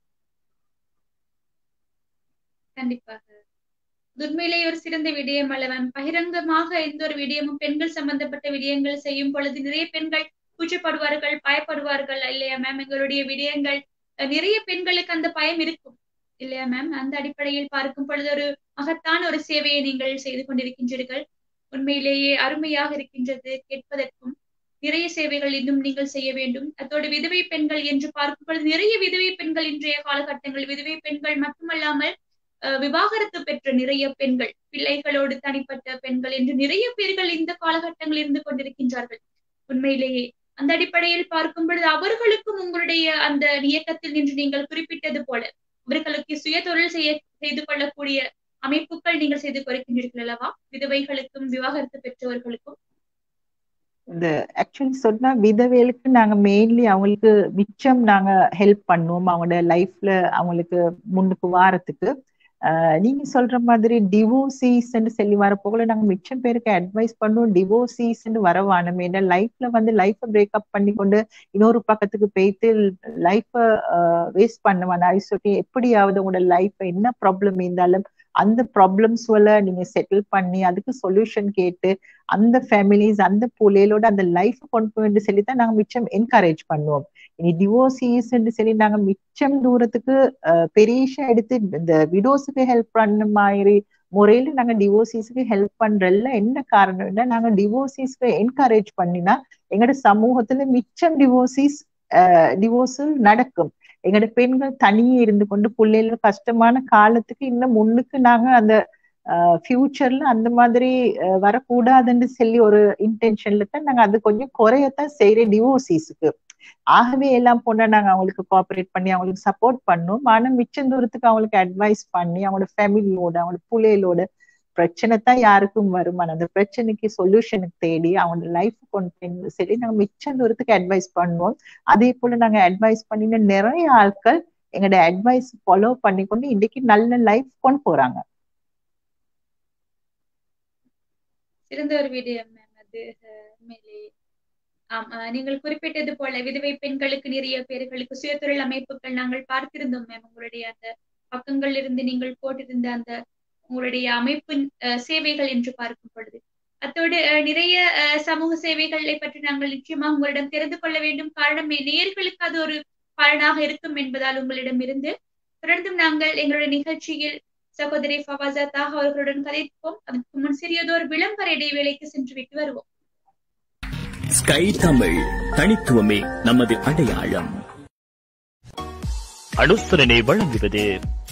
கண்டிப்பாக உண்மையிலேயே ஒரு சிறந்த விடயம் அல்லவன் பகிரங்கமாக எந்த ஒரு விடயமும் பெண்கள் சம்பந்தப்பட்ட விடயங்கள் செய்யும் பொழுது நிறைய பெண்கள் கூச்சப்படுவார்கள் பயப்படுவார்கள் இல்லையா மேம் எங்களுடைய விடயங்கள் நிறைய பெண்களுக்கு அந்த பயம் இருக்கும் இல்லையா மேம் அந்த அடிப்படையில் பார்க்கும் பொழுது ஒரு மகத்தான ஒரு சேவையை நீங்கள் செய்து கொண்டிருக்கின்றீர்கள் உண்மையிலேயே அருமையாக இருக்கின்றது கேட்பதற்கும் நிறைய சேவைகள் இன்னும் நீங்கள் செய்ய வேண்டும் அதோடு விதவை பெண்கள் என்று பார்க்கும் பொழுது நிறைய விதவை பெண்கள் இன்றைய காலகட்டங்கள் விதவை பெண்கள் மட்டுமல்லாமல் அஹ், விவாகரத்து பெற்ற நிறைய பெண்கள் பிள்ளைகளோடு தனிப்பட்ட பெண்கள் என்று நிறைய பேர்கள் இந்த காலகட்டங்களில் இருந்து கொண்டிருக்கின்றார்கள் உண்மையிலேயே அந்த அடிப்படையில் பார்க்கும் பொழுது அவர்களுக்கும் உங்களுடைய அந்த இயக்கத்தில் நின்று நீங்கள் குறிப்பிட்டது போல அவர்களுக்கு சுய தொழில் செய்ய செய்து கொள்ளக்கூடிய அமைப்புகள் நீங்கள் செய்து கொடுக்கின்றீர்கள் அல்லவா விதவைகளுக்கும் விவாகரத்து பெற்றவர்களுக்கும் இந்த ஆக்சுவலி சொன்னா விதவைகளுக்கு நாங்க மெயின்லி அவங்களுக்கு மிச்சம் நாங்க ஹெல்ப் பண்ணுவோம் அவங்களோட லைஃப்ல அவங்களுக்கு முன்னுக்கு வாரத்துக்கு ஆஹ் நீங்க சொல்ற மாதிரி டிவோர்சிஸ் சொல்லி வரப்போகல நாங்க மிச்சம் பேருக்கு அட்வைஸ் பண்ணுவோம் டிவோர்சிஸ் வரவானும் ஏன்னா லைஃப்ல வந்து லைஃப பிரேக்கப் பண்ணி கொண்டு இன்னொரு பக்கத்துக்கு போயிட்டு லைஃப வேஸ்ட் பண்ணுவான் ஐ சொல்லி எப்படியாவது உங்களோட லைஃப் என்ன ப்ராப்ளம் இருந்தாலும் அந்த ப்ராப்ளம்ஸ் நீங்க செட்டில் பண்ணி அதுக்கு சொல்யூஷன் கேட்டு அந்த ஃபேமிலிஸ் அந்த பிள்ளைகளோட அந்த லைஃப் கொண்டு போய் சொல்லி தான் நாங்க மிச்சம் என்கரேஜ் பண்ணுவோம் இனி டிவோர்சிஸ் சொல்லி நாங்க மிச்சம் தூரத்துக்கு பெரிய எடுத்து இந்த விடோஸுக்கு ஹெல்ப் பண்ண மாதிரி முறையில நாங்க டிவோர்சிஸ்க்கு ஹெல்ப் பண்றதுல என்ன காரணம்னா நாங்க டிவோர்சிஸ்க்கு என்கரேஜ் பண்ணினா எங்களோட சமூகத்துல மிச்சம் டிவோர்சிஸ் டிவோர்ஸும் நடக்கும் எங்களோட பெண்கள் தனியே இருந்து கொண்டு பிள்ளைகள் கஷ்டமான காலத்துக்கு இன்னும் முன்னுக்கு நாங்க அந்த ஃபியூச்சர்ல அந்த மாதிரி வரக்கூடாதுன்னு சொல்லி ஒரு இன்டென்ஷன்ல தான் நாங்க அது கொஞ்சம் குறையத்தான் செய்யற டிவோர்சிஸ்க்கு ஆகவே எல்லாம் போனா நாங்க அவங்களுக்கு கோஆபரேட் பண்ணி அவங்களுக்கு சப்போர்ட் பண்ணோம் ஆனா மிச்சம் தூரத்துக்கு அவங்களுக்கு அட்வைஸ் பண்ணி அவங்களோட ஃபேமிலியோட அவங்களோட பிள்ளைகளோட பிரச்சனை தான் யாருக்கும் வரும் அந்த பிரச்சனைக்கு சொல்யூஷனுக்கு தேடி அவங்க லைஃப் கொண்டு சொல்லி நாங்க மிச்சம் தூரத்துக்கு அட்வைஸ் பண்ணுவோம் அதே போல நாங்க அட்வைஸ் பண்ணின நிறைய ஆட்கள் எங்களோட அட்வைஸ் ஃபாலோ பண்ணி கொண்டு இன்னைக்கு நல்ல லைஃப் கொண்டு போறாங்க சிறந்த ஒரு விடயம் மேம் அது உண்மையிலே ஆம் நீங்கள் குறிப்பிட்டது போல விதவை பெண்களுக்கு நிறைய பேர்களுக்கு சுயதொழில் அமைப்புகள் நாங்கள் பார்த்திருந்தோம் மேம் உங்களுடைய அந்த பக்கங்கள் இருந்து நீங்கள் போட்டிருந்த அந்த உங்களுடைய அமைப்பின் சேவைகள் என்று பார்க்கும் பொழுது அத்தோடு நிறைய சமூக சேவைகளை பற்றி நாங்கள் நிச்சயமாக உங்களிடம் தெரிந்து கொள்ள வேண்டும் காரணம் நேர்களுக்கு அது ஒரு பலனாக இருக்கும் என்பதால் உங்களிடம் இருந்து தொடர்ந்தும் நாங்கள் எங்களுடைய நிகழ்ச்சியில் சகோதரி ஃபவாசா தாஹ் அவர்களுடன் கதைப்போம் அதற்கு முன் சிறியதோர் விளம்பர இடைவேளைக்கு சென்று விட்டு வருவோம் ஸ்கை தமிழ் தனித்துவமே நமது அடையாளம் அனுசரணை வழங்குவது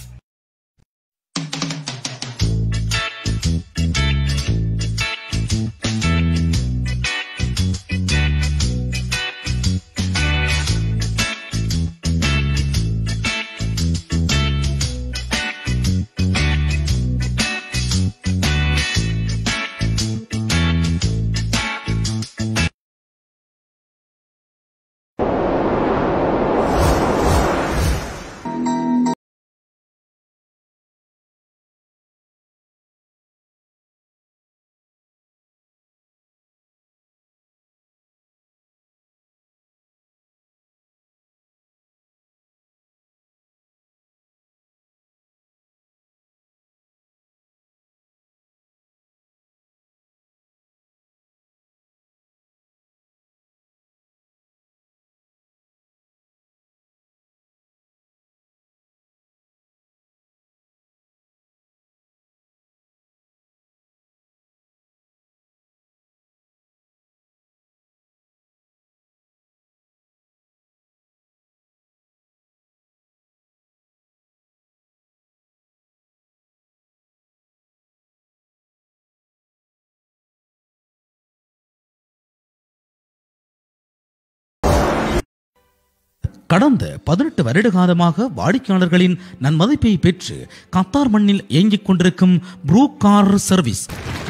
கடந்த பதினெட்டு வருட காலமாக வாடிக்கையாளர்களின் நன்மதிப்பை பெற்று கத்தார் மண்ணில் இயங்கிக் கொண்டிருக்கும் ப்ரூ கார் சர்வீஸ்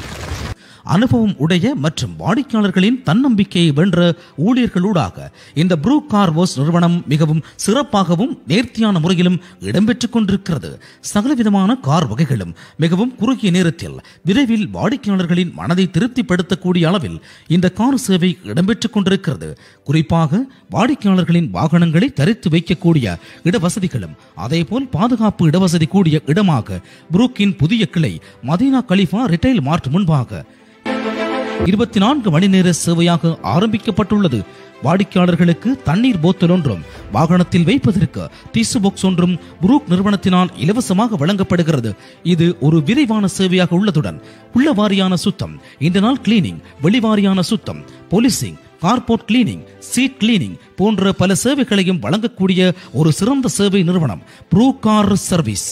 அனுபவம் உடைய மற்றும் வாடிக்கையாளர்களின் தன்னம்பிக்கையை வென்ற ஊழியர்களூடாக இந்த ப்ரூ கார் வாஷ் நிறுவனம் மிகவும் சிறப்பாகவும் நேர்த்தியான முறையிலும் இடம்பெற்றுக் கொண்டிருக்கிறது சகலவிதமான கார் வகைகளும் மிகவும் குறுகிய நேரத்தில் விரைவில் வாடிக்கையாளர்களின் மனதை திருப்திப்படுத்தக்கூடிய அளவில் இந்த கார் சேவை இடம்பெற்றுக் கொண்டிருக்கிறது குறிப்பாக வாடிக்கையாளர்களின் வாகனங்களை தரித்து வைக்கக்கூடிய இடவசதிகளும் அதேபோல் பாதுகாப்பு இடவசதி கூடிய இடமாக புரூக்கின் புதிய கிளை மதீனா கலிஃபா ரிட்டைல் மார்ட் முன்பாக இருபத்தி நான்கு மணி நேர சேவையாக ஆரம்பிக்கப்பட்டுள்ளது வாடிக்கையாளர்களுக்கு தண்ணீர் போத்தல் ஒன்றும் வாகனத்தில் வைப்பதற்கு டிசு பாக்ஸ் ஒன்றும் புரூக் நிறுவனத்தினால் இலவசமாக வழங்கப்படுகிறது இது ஒரு விரைவான சேவையாக உள்ளதுடன் உள்ள வாரியான சுத்தம் இந்த நாள் கிளீனிங் வெளிவாரியான சுத்தம் policing carport cleaning seat cleaning போன்ற பல சேவைகளையும் வழங்கக்கூடிய ஒரு சிறந்த சேவை நிறுவனம் ப்ரூ கார் சர்வீஸ்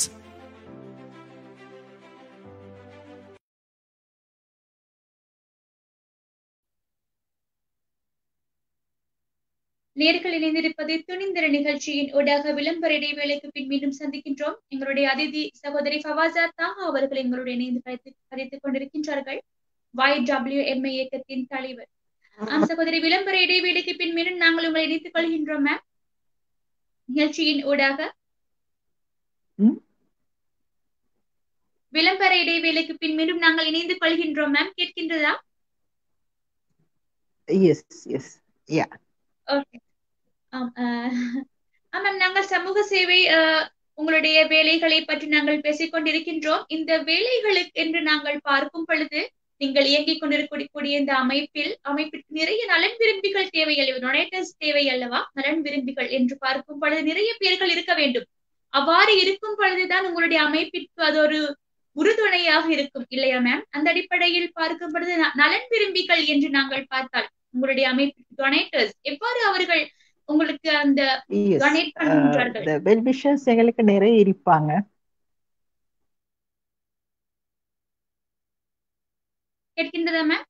நேர்கள் இணைந்திருப்பது துணிந்திர நிகழ்ச்சியின் ஊடாக விளம்பர இடைவேளைக்கு பின் மீண்டும் சந்திக்கின்றோம் எங்களுடைய அதிதி சகோதரி ஃபவாசா தாஹா அவர்கள் எங்களுடைய இணைந்து கதைத்து கதைத்துக் கொண்டிருக்கின்றார்கள் வாய் டபிள்யூ எம்ஐ இயக்கத்தின் தலைவர் ஆம் சகோதரி விளம்பர இடைவேளைக்கு பின் மீண்டும் நாங்கள் உங்களை இணைத்துக் கொள்கின்றோம் மேம் நிகழ்ச்சியின் ஊடாக ம்? விளம்பர இடைவேளைக்கு பின் மீண்டும் நாங்கள் இணைந்து கொள்கின்றோம் மேம் கேட்கின்றதா எஸ் எஸ் யா ஓகே ஆம் அஹ், ஆமாம் நாங்கள் சமூக சேவை அஹ், உங்களுடைய வேலைகளை பற்றி நாங்கள் பேசிக் கொண்டிருக்கின்றோம் இந்த வேலைகளுக்கு என்று நாங்கள் பார்க்கும் பொழுது நீங்கள் இயங்கிக் கொண்டிருக்கக்கூடிய இந்த அமைப்பில் அமைப்பிற்கு நிறைய நலன் விரும்பிகள் தேவை அல்லவா டொனேட்டர்ஸ் தேவை அல்லவா நலன் விரும்பிகள் என்று பார்க்கும் பொழுது நிறைய பேர்கள் இருக்க வேண்டும் அவ்வாறு இருக்கும் பொழுதுதான் உங்களுடைய அமைப்பிற்கு அது ஒரு உறுதுணையாக இருக்கும் இல்லையா மேம் அந்த அடிப்படையில் பார்க்கும் பொழுது ந- நலன் விரும்பிகள் என்று நாங்கள் பார்த்தால் உங்களுடைய அமைப்பு டொனேட்டர்ஸ் எவ்வாறு அவர்கள் உங்களுக்கு அந்த எஸ் டொனேட் பண்ணுகின்றார்கள் இந்த வெல் விஷர்ஸ் எங்களுக்கு நிறைய இருப்பாங்க கேட்கின்றதா மேம்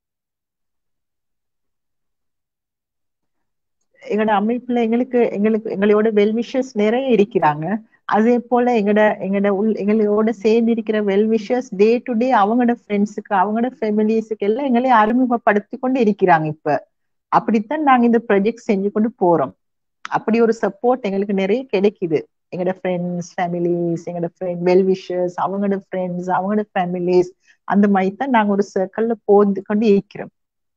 எங்களோட அமைப்புல எங்களுக்கு எங்களுக்கு எங்களோட வெல்விஷர்ஸ் நிறைய இருக்கிறாங்க அதே போல எங்களோட எங்களோட உள் எங்களோட சேர்ந்து இருக்கிற வெல்விஷர்ஸ் டே டு டே அவங்களோட ஃப்ரெண்ட்ஸுக்கு அவங்களோட ஃபேமிலிஸுக்கு எல்லாம் எங்களை அறிமுகப்படுத்தி கொண்டு இருக்கிறாங்க இப்ப அப்படித்தான் நாங்க இந்த ப்ராஜெக்ட் செஞ்சு கொண்டு போறோம் அப்படி ஒரு சப்போர்ட் எங்களுக்கு நிறைய கிடைக்குது எங்களோட ஃப்ரெண்ட்ஸ் ஃபேமிலிஸ் எங்களோட ஃப்ரெண்ட் வெல்விஷர்ஸ் அவங்களோட ஃப்ரெண்ட்ஸ் அவங்களோட ஃபேமிலிஸ் அந்த மாதிரி தான் நாங்க ஒரு சர்க்கிள்ல போந்து கொண்டு இருக்கிறோம்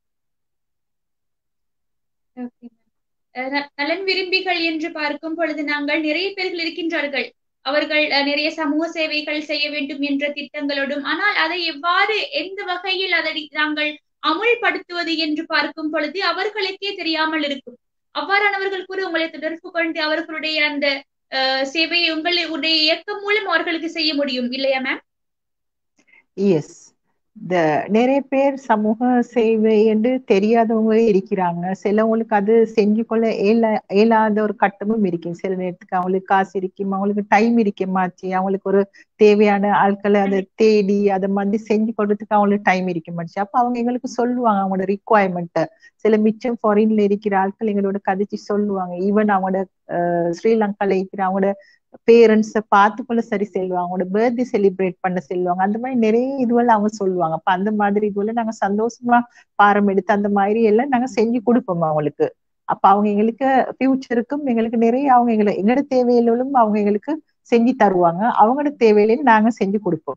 Okay, ma'am. அஹ் ந- நலன் விரும்பிகள் என்று பார்க்கும் பொழுது நாங்கள் நிறைய பேர்கள் இருக்கின்றார்கள் அவர்கள் அஹ், நிறைய சமூக சேவைகள் செய்ய வேண்டும் என்ற திட்டங்களோடும் ஆனால் அதை எவ்வாறு எந்த வகையில் அதை நாங்கள் அமுல்படுத்துவது என்று பார்க்கும் பொழுது அவர்களுக்கே தெரியாமல் இருக்கும் அவ்வாறானவர்கள் கூட உங்களை தொடர்பு கொண்டு அவர்களுடைய அந்த அஹ், சேவையை உங்களுடைய இயக்கம் மூலம் அவர்களுக்கு செய்ய முடியும் இல்லையா மேம் எஸ் இந்த நிறைய பேர் சமூக சேவை என்று தெரியாதவங்க இருக்கிறாங்க சிலவங்களுக்கு அது செஞ்சு கொள்ள இயல இயலாத ஒரு கட்டமும் இருக்கும் சில நேரத்துக்கு அவங்களுக்கு காசு இருக்கும் அவங்களுக்கு டைம் இருக்க மாச்சு அவங்களுக்கு ஒரு தேவையான ஆட்களை அதை தேடி அதை மாதிரி செஞ்சு கொடுறதுக்கு அவங்களுக்கு டைம் இருக்க மாட்டுச்சு அப்ப அவங்க எங்களுக்கு சொல்லுவாங்க அவங்களோட ரிக்குவயர்மெண்ட்டை சில மிச்சம் ஃபாரின்ல இருக்கிற ஆட்கள் எங்களோட கதைச்சு சொல்லுவாங்க ஈவன் அவங்களோட அஹ், ஸ்ரீலங்கால இருக்கிற அவங்களோட பேரண்ட்ஸை பார்த்து கொள்ள சரி செல்வாங்க அவங்களோட பர்த்டே செலிப்ரேட் பண்ண செல்வாங்க அந்த மாதிரி நிறைய இதுவெல்லாம் அவங்க சொல்லுவாங்க அப்ப அந்த மாதிரி இதுவெல்லாம் நாங்க சந்தோஷமா பாரம் எடுத்து அந்த மாதிரி எல்லாம் நாங்க செஞ்சு கொடுப்போம் அவங்களுக்கு அப்ப அவங்க எங்களுக்கு ஃபியூச்சருக்கும் எங்களுக்கு நிறைய அவங்க எங்களை எங்களோட தேவையிலும் அவங்க எங்களுக்கு செஞ்சு தருவாங்க அவங்களோட தேவையிலையும் நாங்க செஞ்சு கொடுப்போம்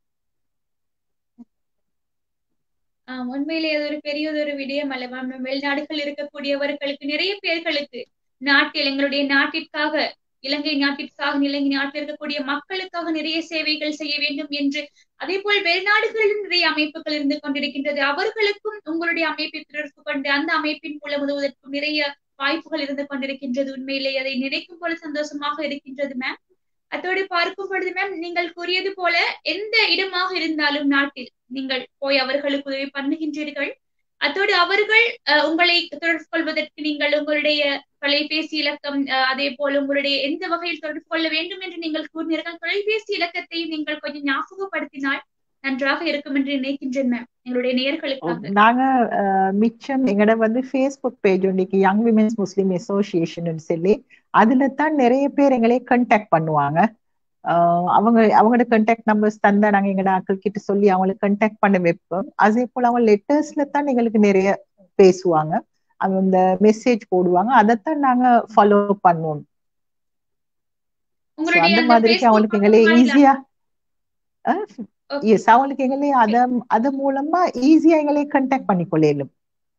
ஆஹ் உண்மையிலே அது ஒரு பெரியதொரு விடயம் அல்லவா நம்ம வெளிநாடுகள் இருக்கக்கூடியவர்களுக்கு நிறைய பேர்களுக்கு நாட்டில் எங்களுடைய நாட்டிற்காக இலங்கை நாட்டிற்காக இலங்கை நாட்டில் இருக்கக்கூடிய மக்களுக்காக நிறைய சேவைகள் செய்ய வேண்டும் என்று அதே போல் வெளிநாடுகளிலும் நிறைய அமைப்புகள் இருந்து கொண்டிருக்கின்றது அவர்களுக்கும் உங்களுடைய அமைப்பை தொடர்பு கொண்டு அந்த அமைப்பின் மூலம் உதவுவதற்கும் நிறைய வாய்ப்புகள் இருந்து கொண்டிருக்கின்றது உண்மையிலே அதை நினைக்கும் போது சந்தோஷமாக இருக்கின்றது மேம் அத்தோடு பார்க்கும் பொழுது மேம் நீங்கள் கூறியது போல எந்த இடமாக இருந்தாலும் நாட்டில் நீங்கள் போய் அவர்களுக்கு உதவி பண்ணுகின்றீர்கள் அத்தோடு அவர்கள் அஹ், உங்களை தொடர்பு கொள்வதற்கு நீங்கள் உங்களுடைய தொலைபேசி இலக்கம் அஹ், அதே போல உங்களுடைய எந்த வகையில் தொடர்பு கொள்ள வேண்டும் என்று நீங்கள் கூறினீர்கள் தொலைபேசி இலக்கத்தை நீங்கள் கொஞ்சம் ஞாபகப்படுத்தினால் நன்றாக இருக்கும் என்று நினைக்கின்றேன் மேம் எங்களுடைய நேயர்களுக்காக நாங்க அஹ், மிச்சம் எங்கட வந்து ஃபேஸ்புக் பேஜ் இன்னைக்கு யங் விமென்ஸ் முஸ்லிம் அசோசியேஷன் சொல்லி அதுல தான் நிறைய பேர் எங்களை கண்டாக்ட் பண்ணுவாங்க ஆஹ் அவங்க அவங்களோட கண்டாக்ட் நம்பர்ஸ் தந்தா நாங்க எங்கட ஆட்கள் கிட்ட சொல்லி அவங்களை கண்டாக்ட் பண்ண வைப்போம் அதே போல அவங்க லெட்டர்ஸ்ல தான் எங்களுக்கு நிறைய பேசுவாங்க அவங்க இந்த மெசேஜ் போடுவாங்க அதைத்தான் நாங்க ஃபாலோ பண்ணுவோம் So, உங்களுடைய அந்த அந்த மாதிரிக்கு Facebook அவங்களுக்கு எங்களை பக்கம் வாயிலா- ஈஸியா Okay. எஸ் அவங்களுக்கு எங்களை அத அது மூலமா ஈஸியா எங்களை கண்டாக்ட் பண்ணிக்கொள்ளலும்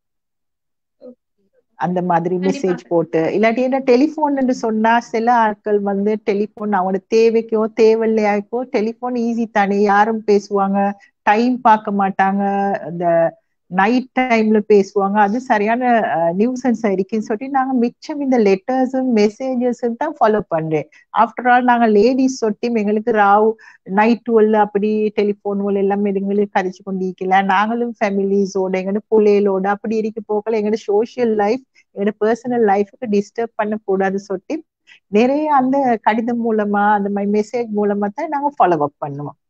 அந்த மாதிரி மெசேஜ் கண்டிப்பாக. போட்டு இல்லாட்டி என்ன டெலிஃபோன் சொன்னா சில ஆட்கள் வந்து டெலிஃபோன் அவங்களோட தேவைக்கோ தேவையில்லையாக்கோ டெலிஃபோன் ஈஸி தானே யாரும் பேசுவாங்க டைம் பார்க்க மாட்டாங்க இந்த நைட் டைம்ல பேசுவாங்க அது சரியான நியூசன்ஸ் இருக்குன்னு சொல்லி நாங்க மிச்சம் இந்த லெட்டர்ஸும் மெசேஜஸும் தான் ஃபாலோ பண்றேன் ஆஃப்டர் ஆல் நாங்க லேடிஸ் சொட்டி எங்களுக்கு ராவ் நைட் டுவெல் அப்படி டெலிஃபோன் எல்லாமே எங்களுக்கு கழிச்சு கொண்டு இருக்கல நாங்களும் ஃபேமிலிஸோட எங்களோட பிள்ளைகளோட அப்படி இருக்க போக்கல எங்களோட சோசியல் லைஃப் எங்களோட பர்சனல் லைஃபுக்கு டிஸ்டர்ப் பண்ணக்கூடாது சொல்லி நிறைய அந்த கடிதம் மூலமா அந்த மாதிரி மெசேஜ் மூலமா தான் நாங்க ஃபாலோ அப் பண்ணுவோம்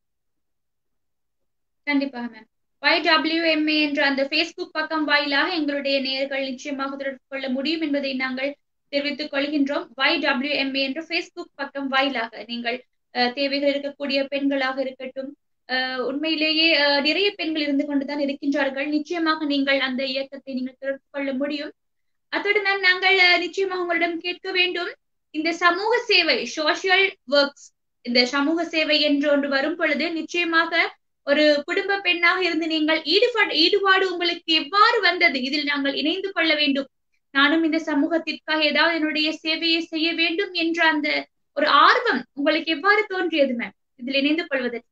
கண்டிப்பாக மேம் YWMA என்ற அந்த ஃபேஸ்புக் பக்கம் வாயிலாக எங்களுடைய நேயர்கள் நிச்சயமாக தொடர்பு கொள்ள முடியும் என்பதை நாங்கள் தெரிவித்துக் கொள்கின்றோம் YWMA என்ற ஃபேஸ்புக் பக்கம் வாயிலாக நீங்கள் அஹ், தேவைகள் இருக்கக்கூடிய பெண்களாக இருக்கட்டும் அஹ், உண்மையிலேயே அஹ், நிறைய பெண்கள் இருந்து கொண்டுதான் இருக்கின்றார்கள் நிச்சயமாக நீங்கள் அந்த இயக்கத்தை நீங்கள் தொடர்பு கொள்ள முடியும் அத்தோடு மேம் நாங்கள் அஹ், நிச்சயமாக உங்களிடம் கேட்க வேண்டும் இந்த சமூக சேவை சோஷியல் ஒர்க்ஸ் இந்த சமூக சேவை என்று ஒன்று வரும் பொழுது நிச்சயமாக ஒரு குடும்ப பெண்ணாக இருந்து நீங்கள் ஈடுபாடு ஈடுபாடு உங்களுக்கு எவ்வாறு வந்தது இதில் நாங்கள் இணைந்து கொள்ள வேண்டும் நானும் இந்த சமூகத்திற்காக ஏதாவது என்னுடைய சேவையை செய்ய வேண்டும் என்ற அந்த ஒரு ஆர்வம் உங்களுக்கு எவ்வாறு தோன்றியது மேம் இதில் இணைந்து கொள்வதற்கு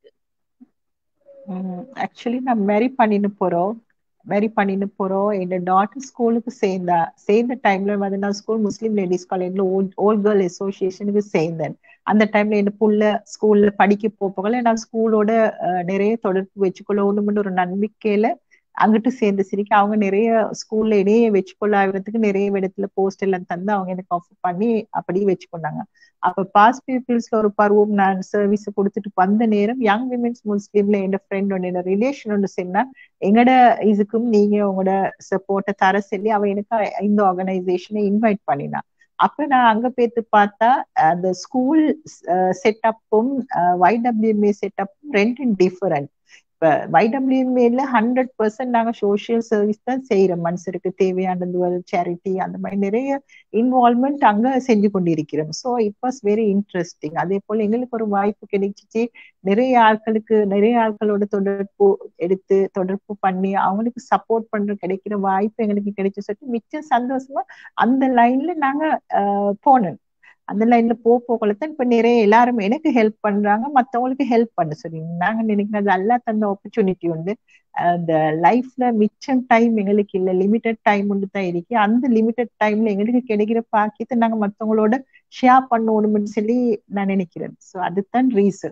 ஆக்சுவலி நான் மேரி பண்ணின்னு போறோம் மேரி பண்ணின்னு போறோம் என் டாட்டர் ஸ்கூலுக்கு சேர்ந்தா சேர்ந்த டைம்ல வந்து நான் ஸ்கூல் முஸ்லீம் லேடிஸ் காலேஜ்ல ஓல்ட் கேர்ள் அசோசியேஷனுக்கு சேர்ந்தேன் அந்த டைம்ல என்ன புள்ள ஸ்கூல்ல படிக்க போகல நான் ஸ்கூலோட நிறைய தொடர்பு வச்சுக்கொள்ளணும்னு ஒரு நம்பிக்கையில அங்கிட்டு சேர்ந்து சிரிக்க அவங்க நிறைய ஸ்கூல்ல இடையே வச்சுக்கொள்ள ஆகிறதுக்கு நிறைய இடத்துல போஸ்ட் எல்லாம் தந்து அவங்க எனக்கு ஆஃபர் பண்ணி அப்படியே வச்சுக்கொண்டாங்க அப்ப பாஸ் பீப்புள்ஸ்ல ஒரு பருவம் நான் சர்வீஸ் கொடுத்துட்டு வந்த நேரம் யங் விமென்ஸ் முஸ்லீம்ல என் ஃப்ரெண்ட் ஒன்று என்ன ரிலேஷன் ஒன்று சொன்னா எங்கட இதுக்கும் நீங்க உங்களோட சப்போர்ட்டை தர சொல்லி அவ எனக்கு இந்த ஆர்கனைசேஷனை இன்வைட் பண்ணினா அப்ப நான் அங்க போயிட்டு பார்த்தா அந்த ஸ்கூல் செட்டப்பும் ஒய்டபிள்யூஎம்ஏ செட்டப்பும் ரெண்டும் டிஃபரெண்ட் இப்ப வைடபிள்யூஎம்ஏல ஹண்ட்ரட் பர்சன்ட் நாங்க சோசியல் சர்வீஸ் தான் செய்யறோம் மனுஷருக்கு தேவையானது சேரிட்டி அந்த மாதிரி நிறைய இன்வால்மெண்ட் அங்க செஞ்சு கொண்டிருக்கிறோம் so it was very interesting அதே போல எங்களுக்கு ஒரு வாய்ப்பு கிடைச்சிச்சு நிறைய ஆட்களுக்கு நிறைய ஆட்களோட தொடர்பு எடுத்து தொடர்பு பண்ணி அவங்களுக்கு சப்போர்ட் பண்ற கிடைக்கிற வாய்ப்பு எங்களுக்கு கிடைச்சு சொல்லிட்டு மிச்சம் சந்தோஷமா அந்த லைன்ல நாங்க போனோம் அந்த லைன்ல போ போகலத்தான் இப்ப நிறைய எல்லாரும் எனக்கு ஹெல்ப் பண்றாங்க மத்தவங்களுக்கு ஹெல்ப் பண்ண சொல்லி நாங்க நினைக்கிறது அல்லா தந்த ஆப்பர்ச்சுனிட்டி உண்டு அந்த லைஃப்ல மிச்சம் டைம் எங்களுக்கு இல்ல லிமிடெட் டைம் உண்டு தான் இருக்கு அந்த லிமிடெட் டைம்ல எங்களுக்கு கிடைக்கிற பாக்கியத்தை நாங்க மத்தவங்களோட ஷேர் பண்ணணும்னு சொல்லி நான் நினைக்கிறேன் சோ அதுதான் ரீசன்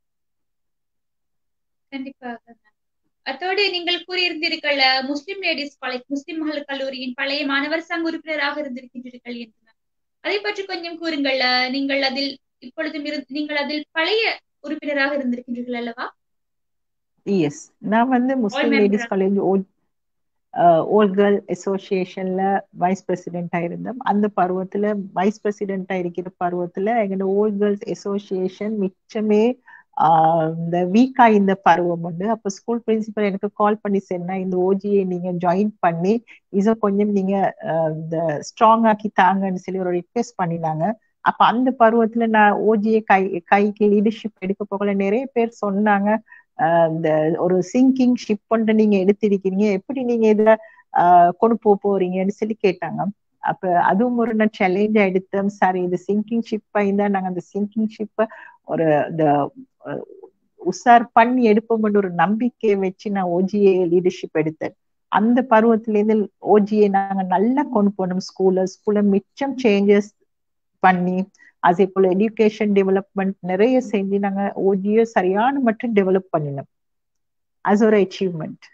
கண்டிப்பாக அத்தோடு நீங்கள் கூறியிருந்தீர்கள் முஸ்லிம் லேடிஸ் காலேஜ் முஸ்லிம் மகளிர் கல்லூரியின் பழைய மாணவர் சங்க உறுப்பினராக இருந்திருக்கின்றீர்கள் என்று அதை பற்றி கொஞ்சம் கூறுங்கள் நீங்கள் அதில் இப்பொழுதும் நீங்கள் அதில் பழைய உறுப்பினராக இருந்திருக்கின்றீர்கள் அல்லவா எஸ் நான் வந்து Muslim ladies college old girl அசோசியேஷன்ல வைஸ் பிரசிடென்டா இருந்தோம் அந்த பருவத்துல வைஸ் பிரசிடென்டா இருக்கிற பருவத்துல எங்களோட ஓல்ட் கேர்ள்ஸ் அசோசியேஷன் மிச்சமே இந்த வீக்கா இந்த பருவம் உண்டு அப்ப ஸ்கூல் பிரின்சிபல் எனக்கு கால் பண்ணி சொன்னா இந்த ஓஜியை நீங்க ஜாயின் பண்ணி இதை கொஞ்சம் நீங்க இந்த ஸ்ட்ராங் ஆக்கி தாங்கன்னு சொல்லி ஒரு ரிக்வெஸ்ட் பண்ணினாங்க அப்ப அந்த பருவத்துல நான் ஓஜியை கை கைக்கு லீடர்ஷிப் எடுக்க போகல நிறைய பேர் சொன்னாங்க இந்த ஒரு சிங்கிங் ஷிப் கொண்டு நீங்க எடுத்திருக்கீங்க எப்படி நீங்க இத கொண்டு போக போறீங்கன்னு சொல்லி கேட்டாங்க அப்ப அதுவும் ஒரு நான் சேலஞ்சா எடுத்தேன் சரி இது சிங்கிங் ஷிப் இருந்தா நாங்க அந்த சிங்கிங் ஷிப்பை ஒரு இந்த உஷார் பண்ணி எடுப்போம்னு ஒரு நம்பிக்கையை வச்சு நான் ஓஜிஏ லீடர்ஷிப் எடுத்தேன் அந்த பருவத்துல இருந்து ஓஜிஏ நாங்க நல்லா கொண்டு போனோம் ஸ்கூல்ல ஸ்கூல்ல மிச்சம் சேஞ்சஸ் பண்ணி அதே போல எஜுகேஷன் டெவலப்மெண்ட் நிறைய செஞ்சு நாங்க ஓஜியோ சரியான மட்டும் டெவலப் பண்ணினோம் அது ஒரு அச்சீவ்மெண்ட்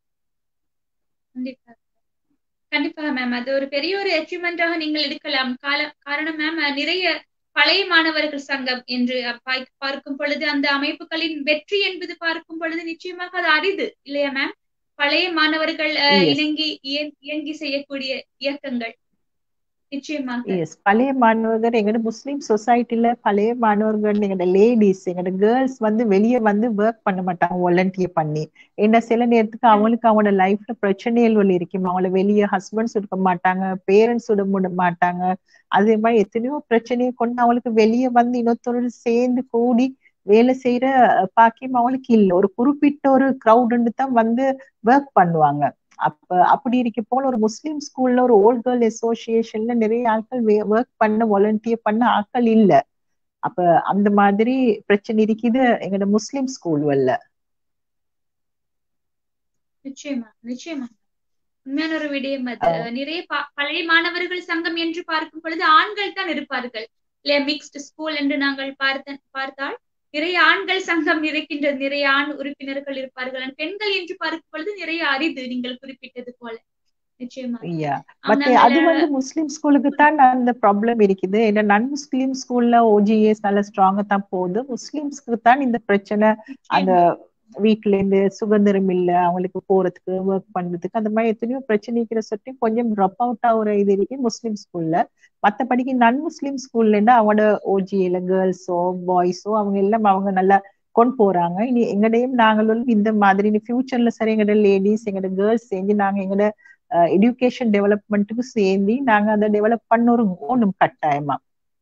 கண்டிப்பாக மேம் அது ஒரு பெரிய ஒரு அச்சீவ்மெண்டாக நீங்கள் எடுக்கலாம் கால காரணம் மேம் நிறைய பழைய மாணவர்கள் சங்கம் என்று பார்க்கும் பொழுது அந்த அமைப்புகளின் வெற்றி என்பது பார்க்கும் பொழுது நிச்சயமாக அது அரிது இல்லையா மேம் பழைய மாணவர்கள் இணங்கி இயங்கி செய்யக்கூடிய இயக்கங்கள் நிச்சயமாக எஸ் பழைய மாணவர்கள் எங்களோட முஸ்லீம் சொசைட்டில பழைய மாணவர்கள் எங்களோட லேடிஸ் எங்களோட கேர்ள்ஸ் வந்து வெளியே வந்து ஒர்க் பண்ண மாட்டாங்க வாலண்டியர் பண்ணி ஏன்னா சில நேரத்துக்கு அவங்களுக்கு அவங்களோட லைஃப்ல பிரச்சனைகள் இருக்கும் அவங்கள வெளியே ஹஸ்பண்ட்ஸ் இருக்க மாட்டாங்க பேரண்ட்ஸ் விட முட மாட்டாங்க அதே மாதிரி எத்தனையோ பிரச்சனையை கொண்டு அவங்களுக்கு வெளியே வந்து இன்னொருத்தரோட சேர்ந்து கூடி வேலை செய்யற பாக்கியம் அவங்களுக்கு இல்லை ஒரு குறிப்பிட்ட ஒரு க்ரௌடு தான் வந்து ஒர்க் பண்ணுவாங்க அப்ப அப்படி இருக்க போல ஒரு முஸ்லீம் ஸ்கூல்ல ஒரு ஓல்ட் கேர்ள் அசோசியேஷன்ல நிறைய ஆட்கள் ஒர்க் பண்ண வாலண்டியர் பண்ண ஆட்கள் இல்ல அப்ப அந்த மாதிரி பிரச்சனை இருக்குது எங்களோட முஸ்லீம் ஸ்கூல் வல்ல நிச்சயமா நிச்சயமா உண்மையான ஒரு விடயம் அது நிறைய ப- பழைய மாணவர்கள் சங்கம் என்று பார்க்கும் பொழுது ஆண்கள் தான் இருப்பார்கள் இல்லையா மிக்ஸ்டு ஸ்கூல் என்று நாங்கள் பார்த்த பார்த்தால் நிறைய ஆண்கள் சங்கம் இருக்கின்றது நிறைய ஆண் உறுப்பினர்கள் இருப்பார்கள் ஆனால் பெண்கள் என்று பார்க்கும் பொழுது நிறைய அரிது நீங்கள் குறிப்பிட்டது போல நிச்சயமா Yeah. ஆம், பட் நாங்கள், அது வந்து முஸ்லிம் ஸ்கூலுக்கு தான் அந்த ப்ராப்ளம் இருக்குது ஏன்னா நான் முஸ்லிம் ஸ்கூல்ல ஓஜிஎஸ் நல்ல ஸ்ட்ராங்கா தான் போகுது முஸ்லிம்ஸ்க்கு தான் இந்த பிரச்சனை அந்த வீட்ல இருந்து சுதந்திரம் இல்ல அவங்களுக்கு போறதுக்கு ஒர்க் பண்றதுக்கு அந்த மாதிரி எத்தனையோ பிரச்சனை இருக்கிற சொட்டி கொஞ்சம் ட்ராப் அவுட் ஆகுற இது இருக்கு முஸ்லிம் ஸ்கூல்ல மத்தபடிக்கு நான் முஸ்லிம் ஸ்கூல்ல அவங்களோட ஓஜிஏல கேர்ள்ஸோ பாய்ஸோ அவங்க எல்லாம் அவங்க நல்லா கொண்டு போறாங்க இனி எங்கடையும் நாங்களும் இந்த மாதிரி இனி ஃபியூச்சர்ல சரி எங்கட லேடிஸ் எங்கட கேர்ள்ஸ் சேர்ந்து நாங்க எங்கட எஜுகேஷன் டெவலப்மெண்ட்டுக்கு சேர்ந்து நாங்க அதை டெவலப் பண்ண ஒரு ஓணும் கட்டாயமா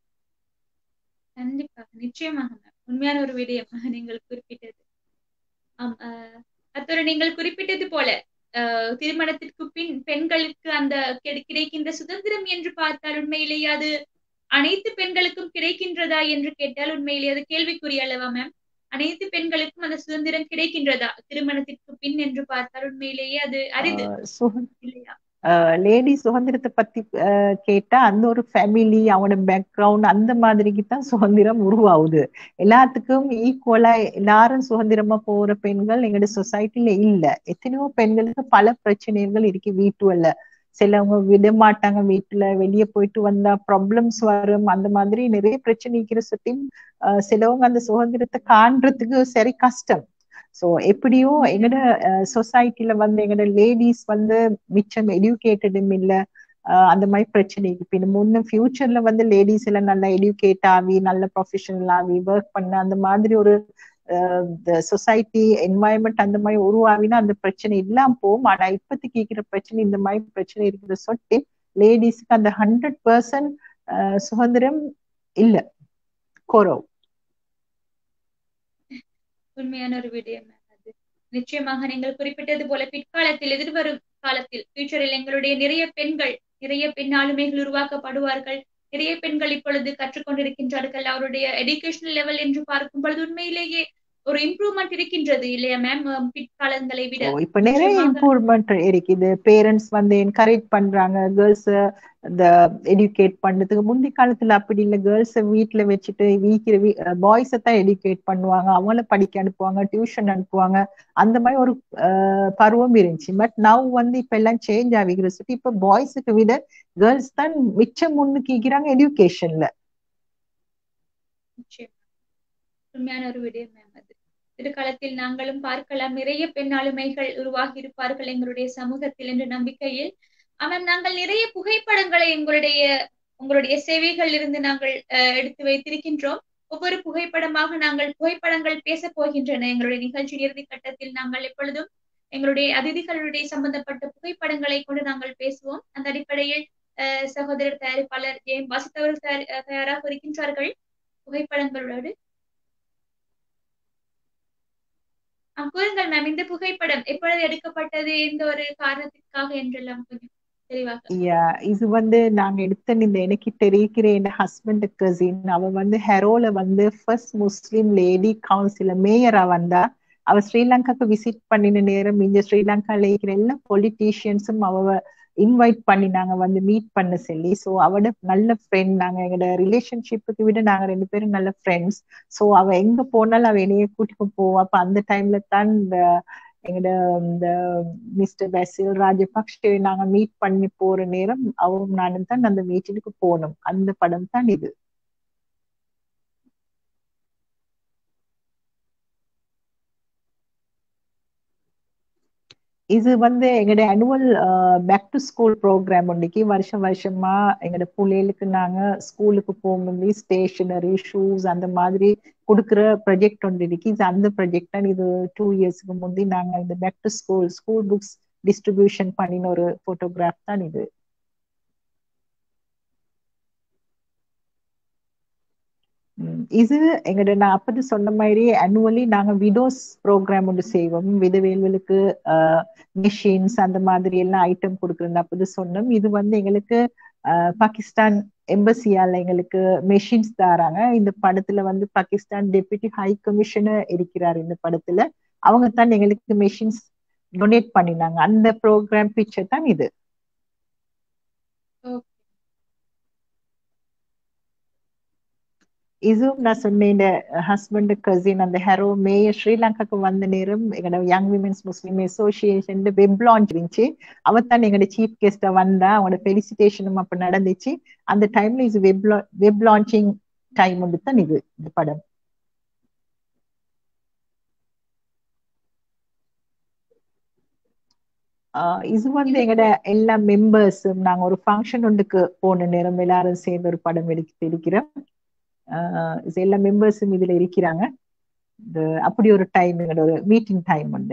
கண்டிப்பாக நிச்சயமாக ma'am. உண்மையான ஒரு விடயம் நீங்கள் குறிப்பிட்டது ஆம் அஹ், அத்துடன் நீங்கள் குறிப்பிட்டது போல அஹ், திருமணத்திற்கு பின் பெண்களுக்கு அந்த கிடை- கிடைக்கின்ற சுதந்திரம் என்று பார்த்தால் உண்மையிலேயே அது அனைத்து பெண்களுக்கும் கிடைக்கின்றதா என்று கேட்டால் உண்மையிலேயே அது கேள்விக்குரிய அல்லவா மேம் அனைத்து பெண்களுக்கும் அந்த சுதந்திரம் கிடைக்கின்றதா திருமணத்திற்கு பின் என்று பார்த்தால் உண்மையிலேயே அது அரிது இல்லையா லேடி சுதந்திரத்தை பத்தி அஹ், கேட்டா அந்த ஒரு ஃபேமிலி அவனோட பேக்ரவுண்ட் அந்த மாதிரிக்கு தான் சுதந்திரம் உருவாகுது எல்லாத்துக்கும் ஈக்குவலா எல்லாரும் சுதந்திரமா போற பெண்கள் எங்களோட சொசைட்டில இல்ல எத்தனையோ பெண்களுக்கு பல பிரச்சனைகள் இருக்கு வீட்டுல சிலவங்க விட மாட்டாங்க வீட்டுல வெளியே போயிட்டு வந்தா ப்ராப்ளம்ஸ் வரும் அந்த மாதிரி நிறைய பிரச்சனை இருக்கிற சுத்தியும் அஹ், சிலவங்க அந்த சுதந்திரத்தை காண்றதுக்கு சரி கஷ்டம் சோ எப்படியோ எங்கட சொசைட்டில வந்து எங்கட லேடிஸ் வந்து மிச்சம் எடியூகேட்டடும் இல்ல அஹ் அந்த மாதிரி பிரச்சனை இருக்கு இன்னும் முன்ன ஃபியூச்சர்ல வந்து லேடிஸ் எல்லாம் நல்லா எடியூகேட் ஆகி நல்ல ப்ரொஃபஷனல் ஆகி ஒர்க் பண்ண அந்த மாதிரி ஒரு சொசைட்டி என்வாயன்மெண்ட் அந்த மாதிரி உருவாவினா அந்த பிரச்சனை இல்லாம போகும் ஆனா இப்போதைக்கு இருக்கிற பிரச்சனை இந்த மாதிரி பிரச்சனை இருக்கிற சொட்டு லேடிஸ்க்கு அந்த ஹண்ட்ரட் பர்சன்ட் சுதந்திரம் இல்ல குறவு உண்மையான ஒரு விடயம் ma'am அது நிச்சயமாக நீங்கள் குறிப்பிட்டது போல பிற்காலத்தில் எதிர்வரும் காலத்தில் ஃபியூச்சரில் எங்களுடைய நிறைய பெண்கள் நிறைய பெண் ஆளுமைகள் உருவாக்கப்படுவார்கள் நிறைய பெண்கள் இப்பொழுது கற்றுக்கொண்டிருக்கின்றார்கள் அவருடைய எஜுகேஷனல் லெவல் என்று பார்க்கும் பொழுது உண்மையிலேயே ஒரு இம்ப்ரூவ்மெண்ட் இருக்கின்றது இல்லையா மேம் பிற்காலங்களை விட ஓ, இப்ப நிறைய நிச்சயமாக. இம்ப்ரூவ்மெண்ட் இருக்குது பேரண்ட்ஸ் வந்து என்கரேஜ் பண்றாங்க கேர்ள்ஸ் இந்த எடியூகேட் பண்றதுக்கு முந்தி காலத்துல அப்படி இல்ல கேர்ள்ஸ் வீட்ல வச்சுட்டு வீக்கிற பாய்ஸை தான் எடியூகேட் பண்ணுவாங்க அவங்கள படிக்க அனுப்புவாங்க டியூஷன் அனுப்புவாங்க அந்த மாதிரி ஒரு அஹ், பருவம் இருந்துச்சு பட் நவ் வந்து இப்ப எல்லாம் சேஞ்ச் ஆகிக்கிற சொல்லி இப்ப பாய்ஸுக்கு விட கேர்ள்ஸ் தான் மிச்சம் முன்னுக்கு எடியூகேஷன்ல நிச்சயம் உண்மையான ஒரு விடயம் மேம் அது எதிர்காலத்தில் நாங்களும் பார்க்கலாம் நிறைய பெண் ஆளுமைகள் உருவாகி இருப்பார்கள் எங்களுடைய சமூகத்தில் என்ற நம்பிக்கையில் ஆனால் நாங்கள் நிறைய புகைப்படங்களை எங்களுடைய உங்களுடைய சேவைகள் இருந்து நாங்கள் அஹ், எடுத்து வைத்திருக்கின்றோம் ஒவ்வொரு புகைப்படமாக நாங்கள் புகைப்படங்கள் பேச போகின்றன எங்களுடைய நிகழ்ச்சி இறுதி கட்டத்தில் நாங்கள் எப்பொழுதும் எங்களுடைய அதிதிகளுடைய சம்பந்தப்பட்ட புகைப்படங்களை கொண்டு நாங்கள் பேசுவோம் அந்த அடிப்படையில் அஹ், சகோதரர் தயாரிப்பாளர் ஜெயம் வாசித்தவர்கள் தயார் தயாராக இருக்கின்றார்கள் புகைப்படங்களோடு ஆ, கூறுங்கள் மேம் இந்த புகைப்படம் எப்பொழுது எடுக்கப்பட்டது எந்த ஒரு காரணத்திற்காக என்றெல்லாம் கொஞ்சம் தெளிவாக யா இது வந்து நாங்க எடுத்த இந்த எனக்கு தெரிவிக்கிற என் ஹஸ்பண்ட் கசின் அவ வந்து ஹெரோல வந்து ஃபர்ஸ்ட் முஸ்லிம் லேடி கவுன்சில மேயரா வந்தா அவ ஸ்ரீலங்காக்கு விசிட் பண்ணின நேரம் இந்த ஸ்ரீலங்கால இருக்கிற எல்லா பொலிட்டீஷியன்ஸும் அவ இன்வைட் பண்ணினாங்க வந்து மீட் பண்ண சொல்லி ஸோ அவட நல்ல ஃப்ரெண்ட் நாங்க எங்களோட ரிலேஷன்ஷிப்புக்கு விட நாங்க ரெண்டு பேரும் நல்ல ஃப்ரெண்ட்ஸ் ஸோ அவ எங்க போனாலும் அவ என்னைய கூட்டிட்டு போவா அப்ப அந்த டைம்ல தான் இந்த எங்களோட இந்த மிஸ்டர் பசில் ராஜபக்ஷ நாங்க மீட் பண்ணி போற நேரம் அவரும் நானும் தான் அந்த மீட்டிங்க்கு போனோம் அந்த படம் தான் இது இது வந்து எங்களுடைய annual back to school programme ஒன்றைக்கு வருஷம் வருஷமா எங்களோட பிள்ளைகளுக்கு நாங்க ஸ்கூலுக்கு போகும்போது ஸ்டேஷனரி ஷூஸ் அந்த மாதிரி கொடுக்குற ப்ரொஜெக்ட் ஒன்று இருக்கு இது அந்த ப்ரொஜெக்ட் தான் இது டூ இயர்ஸ்க்கு முந்தி நாங்க இந்த back to school school books distribution பண்ணின ஒரு போட்டோகிராஃப் தான் இது ம், இது எங்கட நான் அப்படி சொன்ன மாதிரி அனுவலி நாங்க விடோஸ் ப்ரோக்ராம் ஒன்று செய்வோம் விதவேல்களுக்கு மிஷின்ஸ் அந்த மாதிரி எல்லாம் ஐட்டம் கொடுக்குறது அப்படி சொன்னோம் இது வந்து எங்களுக்கு அஹ், பாகிஸ்தான் எம்பசியால எங்களுக்கு மெஷின்ஸ் தராங்க இந்த படத்துல வந்து பாகிஸ்தான் டெபுட்டி ஹை கமிஷனர் இருக்கிறார் இந்த படத்துல அவங்க தான் எங்களுக்கு மெஷின்ஸ் டொனேட் பண்ணினாங்க அந்த ப்ரோக்ராம் பிக்சர் தான் இது ஓகே இதுவும் நான் சொன்னேன் இந்த ஹஸ்பண்ட் கசின் அந்த ஹெரோ மேயர் ஸ்ரீலங்காக்கு வந்த நேரம் எங்களோட young women's Muslim association web launch இருந்துச்சு அவ தான் எங்களோட சீஃப் கெஸ்டா வந்தா அவங்களோட ஃபெலிசிட்டேஷனும் அப்ப நடந்துச்சு அந்த டைம்ல இது வெப் வெப் லான்ச்சிங் டைம் வந்து தான் இது இந்த படம் ஆஹ் இது வந்து எங்கட எல்லா மெம்பர்ஸும் நாங்க ஒரு ஃபங்க்ஷன் ஒன்றுக்கு போன நேரம் எல்லாரும் சேர்ந்து ஒரு படம் எடுத்து இருக்கிறோம் ஆஹ் இது எல்லா மெம்பர்ஸும் இதுல இருக்கிறாங்க இது அப்படி ஒரு டைம் எங்களோட ஒரு மீட்டிங் டைம் உண்டு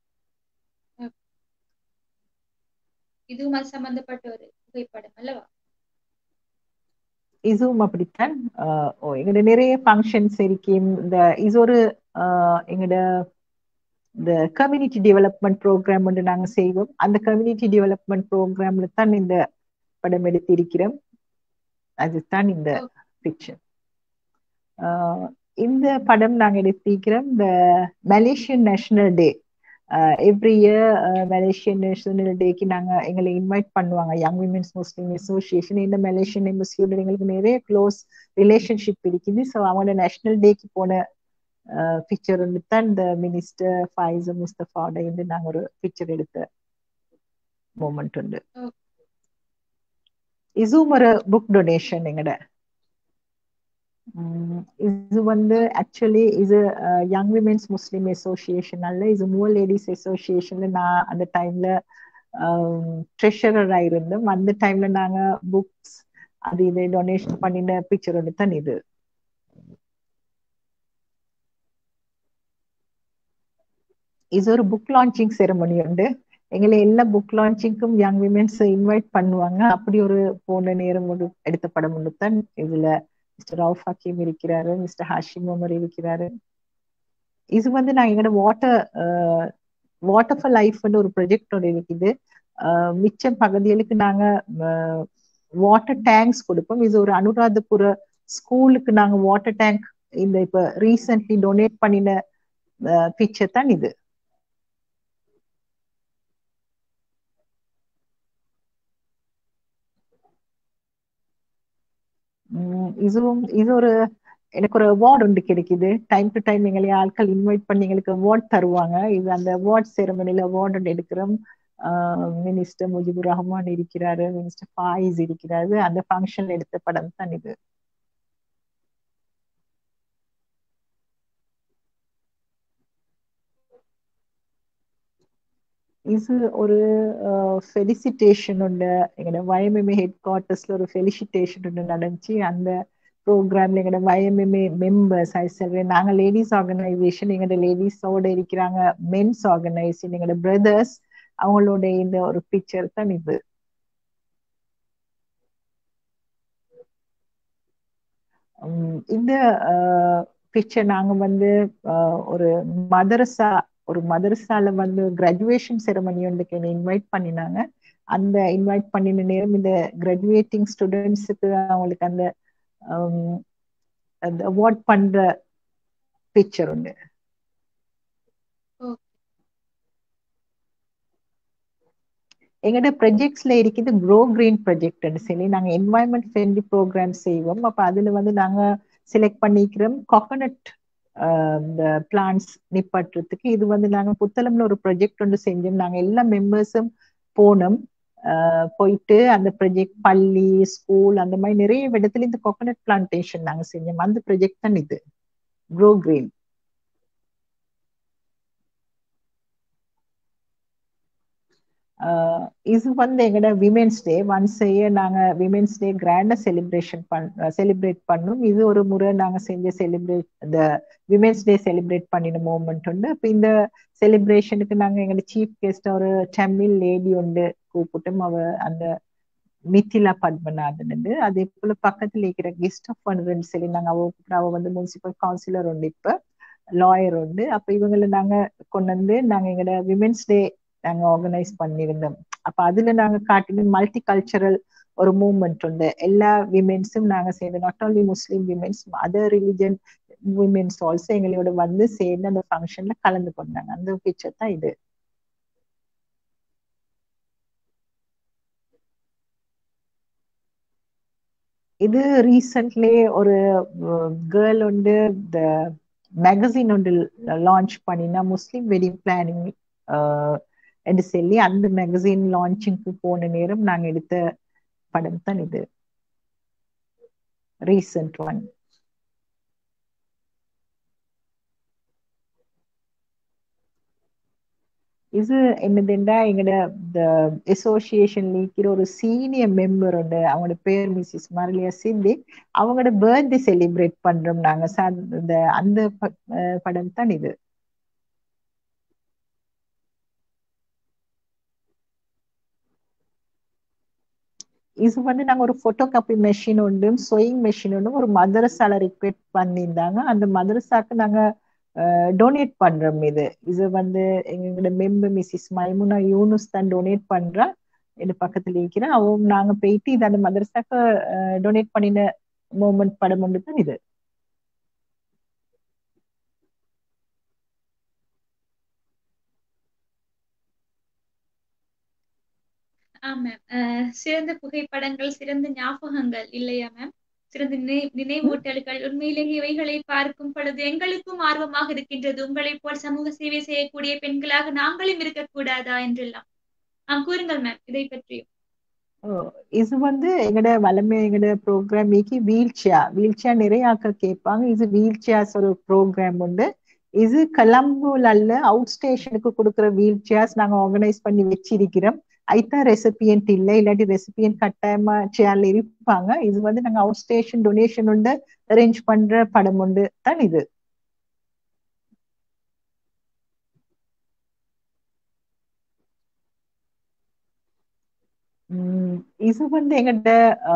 இதுவும் அது சம்பந்தப்பட்ட ஒரு புகைப்படம் அல்லவா இதுவும் அப்படித்தான் ஆஹ் ஓ எங்கட நிறைய ஃபங்க்ஷன்ஸ் இருக்கும் இந்த இது ஒரு ஆஹ் எங்கட இந்த கம்யூனிட்டி டெவலப்மெண்ட் ப்ரோக்ராம் ஒன்று நாங்க செய்வோம் அந்த கம்யூனிட்டி டெவலப்மெண்ட் ப்ரோக்ராம்ல தான் இந்த படம் எடுத்து இருக்கிறோம் அதுதான் இந்த பிக்சர் இந்த படம் நாங்க எடுத்திருக்கிறோம் இந்த Malaysian national day every year Malaysian national டேக்கு நாங்க எங்களை இன்வைட் பண்ணுவாங்க யங் விமென்ஸ் முஸ்லிம் அசோசியேஷன் இந்த மலேசியன் எம்பசியோட எங்களுக்கு நிறைய க்ளோஸ் ரிலேஷன்ஷிப் இருக்குது ஸோ அவங்களோட நேஷனல் டேக்கு போன பிக்சர் வந்து தான் இந்த மினிஸ்டர் ஃபைஸ் முஸ்தஃபாவோட இருந்து நாங்க ஒரு பிக்சர் எடுத்த மூமெண்ட் உண்டு இதுவும் ஒரு புக் டொனேஷன் எங்கட இது வந்து ஆக்சுவலி இது யங் விமென்ஸ் முஸ்லிம் அசோசியேஷன் அல்ல இது மூவ் லேடிஸ் அசோசியேஷன்ல நான் அந்த டைம்ல ட்ரெஷரரா இருந்தோம் அந்த டைம்ல நாங்க புக்ஸ் அது இதை டொனேஷன் பண்ணின பிக்சர் ஒன்று தான் இது இது ஒரு புக் லான்ச்சிங் செரமனி உண்டு எங்களை எல்லா புக் லான்ச்சிங்க்கும் யங் விமென்ஸ் இன்வைட் பண்ணுவாங்க அப்படி ஒரு போன நேரம் ஒரு எடுத்த படம் ஒன்று தான் இதுல மிஸ்டர் ரவுஃப் ஹக்கீம் இருக்கிறாரு மிஸ்டர் ஹாஷிம் உமர் இருக்கிறாரு இது வந்து நான் எங்களோட வாட்டர் வாட்டர் ஃபார் லைஃப்னு ஒரு ப்ரொஜெக்ட் ஒன்று இருக்குது மிச்சம் பகுதிகளுக்கு நாங்க வாட்டர் டேங்க்ஸ் கொடுப்போம் இது ஒரு அனுராதபுர ஸ்கூலுக்கு நாங்க வாட்டர் டேங்க் இந்த இப்ப ரீசென்ட்லி டொனேட் பண்ணின பிக்சர் தான் இது இதுவும் இது ஒரு எனக்கு ஒரு அவார்டு ஒன்று கிடைக்குது டைம் டு டைம் எங்களை ஆட்கள் இன்வைட் பண்ணி எங்களுக்கு அவார்ட் தருவாங்க இது அந்த அவார்ட் செரமனில அவார்டு ஒன்று எடுக்கிறோம் மினிஸ்டர் முஜிபுர் ரஹ்மான் இருக்கிறாரு மினிஸ்டர் ஃபாயிஸ் இருக்கிறாரு அந்த ஃபங்க்ஷன்ல எடுத்த படம் தான் இது இது ஒரு ஃபெலிசிட்டேஷன் உண்டு எங்களோட வயமெம்ஏ ஹெட் குவார்ட்டர்ஸ்ல ஒரு ஃபெலிசிட்டேஷன் ஒன்று நடந்துச்சு அந்த ப்ரோக்ராம்ல எங்களோட வயமெம்ஏ மெம்பர்ஸ் ஐ சொல்றேன் நாங்க லேடிஸ் ஆர்கனைசேஷன் எங்களோட லேடிஸோட இருக்கிறாங்க மென்ஸ் ஆர்கனைசேஷன் எங்களோட பிரதர்ஸ் அவங்களோட இந்த ஒரு பிக்சர் தான் இது இந்த பிக்சர் நாங்க வந்து ஒரு மதரசா ஒரு மதரசால வந்து கிராஜுவேஷன் செரமனி ஒன்றுக்கு என்னை இன்வைட் பண்ணினாங்க அந்த இன்வைட் பண்ணின நேரம் இந்த கிராஜுவேட்டிங் ஸ்டூடெண்ட்ஸுக்கு அவங்களுக்கு அந்த அந்த அவார்ட் பண்ற பிக்சர் ஒன்று எங்களோட ப்ரொஜெக்ட்ஸ்ல இருக்குது க்ரோ கிரீன் ப்ரொஜெக்ட்னு சொல்லி நாங்க என்வாயன்மெண்ட் ஃப்ரெண்ட்லி ப்ரோக்ராம் செய்வோம் அப்ப அதுல வந்து நாங்க செலக்ட் பண்ணிக்கிறோம் கோகனட் இந்த பிளான்ஸ் நிப்பாட்டுறதுக்கு இது வந்து நாங்க புத்தளம்ல ஒரு ப்ரொஜெக்ட் ஒன்று செஞ்சோம் நாங்க எல்லா மெம்பர்ஸும் போனோம் போயிட்டு அந்த ப்ரொஜெக்ட் பள்ளி ஸ்கூல் அந்த மாதிரி நிறைய இடத்துல இந்த கோகனட் பிளான்டேஷன் நாங்க செஞ்சோம் அந்த ப்ரொஜெக்ட் தான் இது க்ரோ கிரீன் இது வந்து எங்கட விமென்ஸ் டே ஒன்ஸ் இயர் நாங்க விமென்ஸ் டே கிராண்டா செலிப்ரேஷன் பண் செலிப்ரேட் பண்ணோம் இது ஒரு முறை நாங்க செஞ்ச செலிப்ரேட் இந்த விமென்ஸ் டே செலிப்ரேட் பண்ணின மூமெண்ட் உண்டு அப்ப இந்த செலிப்ரேஷனுக்கு நாங்க எங்களோட சீஃப் கெஸ்ட் ஒரு தமிழ் லேடி உண்டு கூப்பிட்டோம் அவ அந்த மித்திலா பத்மநாதன் அதே போல பக்கத்துல இருக்கிற கெஸ்ட் ஆஃப் ஒன் சொல்லி நாங்க அவ அவ வந்து முனிசிபல் கவுன்சிலர் உண்டு இப்ப லாயர் உண்டு அப்ப இவங்களை நாங்க கொண்டு வந்து நாங்க எங்களோட விமென்ஸ் டே நாங்க ஆர்கனைஸ் பண்ணியிருந்தோம் அப்ப அதுல நாங்க காட்டின மல்டி கல்ச்சரல் ஒரு மூவ்மெண்ட் உண்டு எல்லா விமென்ஸும் நாங்க சேர்ந்து not only Muslim womens other religion womens also எங்களோட வந்து சேர்ந்து அந்த ஃபங்க்ஷன்ல கலந்து கொண்டாங்க அந்த பிக்சர் தான் இது இது ரீசெண்ட்லி ஒரு கேர்ள் வந்து இந்த மேகசின் ஒன்று லான்ச் பண்ணினா முஸ்லிம் வெட்டிங் பிளானிங் என்று சொல்லி அந்த மேகசின் லான்ச்சிங்க்கு போன நேரம் நாங்க எடுத்த படம் தான் இது ரீசெண்ட் ஒன் இது என்னதுண்டா எங்கட இந்த அசோசியேஷன்ல இருக்கிற ஒரு சீனியர் மெம்பர் உண்டு அவங்களோட பேர் மிஸ்ஸஸ் மரலியா சிந்தி அவங்களோட பர்த்டே செலிப்ரேட் பண்றோம் நாங்க இந்த அந்த படம் தான் இது இது வந்து நாங்க ஒரு போட்டோ காப்பி மெஷின் உண்டு சொயிங் மெஷின் உண்டு ஒரு மதரசால ரிக்வெஸ்ட் பண்ணியிருந்தாங்க அந்த மதரசாக்கு நாங்க டொனேட் பண்றோம் இது இது வந்து எங்களோட மெம்பர் மிஸ்ஸஸ் மைமுனா யூனுஸ் தான் டொனேட் பண்றா இது பக்கத்துல இருக்கிறேன் அவங்க நாங்க போயிட்டு இது அந்த மதரசாக்கு டொனேட் பண்ணின மூமெண்ட் படம் ஒன்று தான் இது மேம் சிறந்த புகைப்படங்கள் சிறந்த ஞாபகங்கள் இல்லையா மேம் சிறந்த நினை நினைவூட்டல்கள் உண்மையிலேயே இவைகளை பார்க்கும் பொழுது எங்களுக்கும் ஆர்வமாக இருக்கின்றது உங்களைப் போல் சமூக சேவை செய்யக்கூடிய பெண்களாக நாங்களும் இருக்கக்கூடாதா என்றெல்லாம் ஆ கூறுங்கள் மேம் இதை பற்றியும் இது வந்து எங்கட வளமை எங்கட ப்ரோக்ராமிக்கு வீல் சேர் வீல் சேர் நிறைய ஆக்க கேட்பாங்க இது வீல் சேர்ஸ் ஒரு ப்ரோக்ராம் உண்டு இது கலம்பூல் அல்ல அவுட் ஸ்டேஷனுக்கு கொடுக்குற வீல் சேர்ஸ் நாங்க ஆர்கனைஸ் பண்ணி வச்சிருக்கிறோம் ஐத்தான் ரெசிபியன்ட் இல்லை இல்லாட்டி ரெசிபியன்ட் கட்டாயமா சேர்ல இருப்பாங்க இது வந்து நாங்க அவுட் ஸ்டேஷன் டொனேஷன் உண்டு அரேஞ்ச் பண்ற படம் உண்டு தான் இது இது வந்து எங்கிட்ட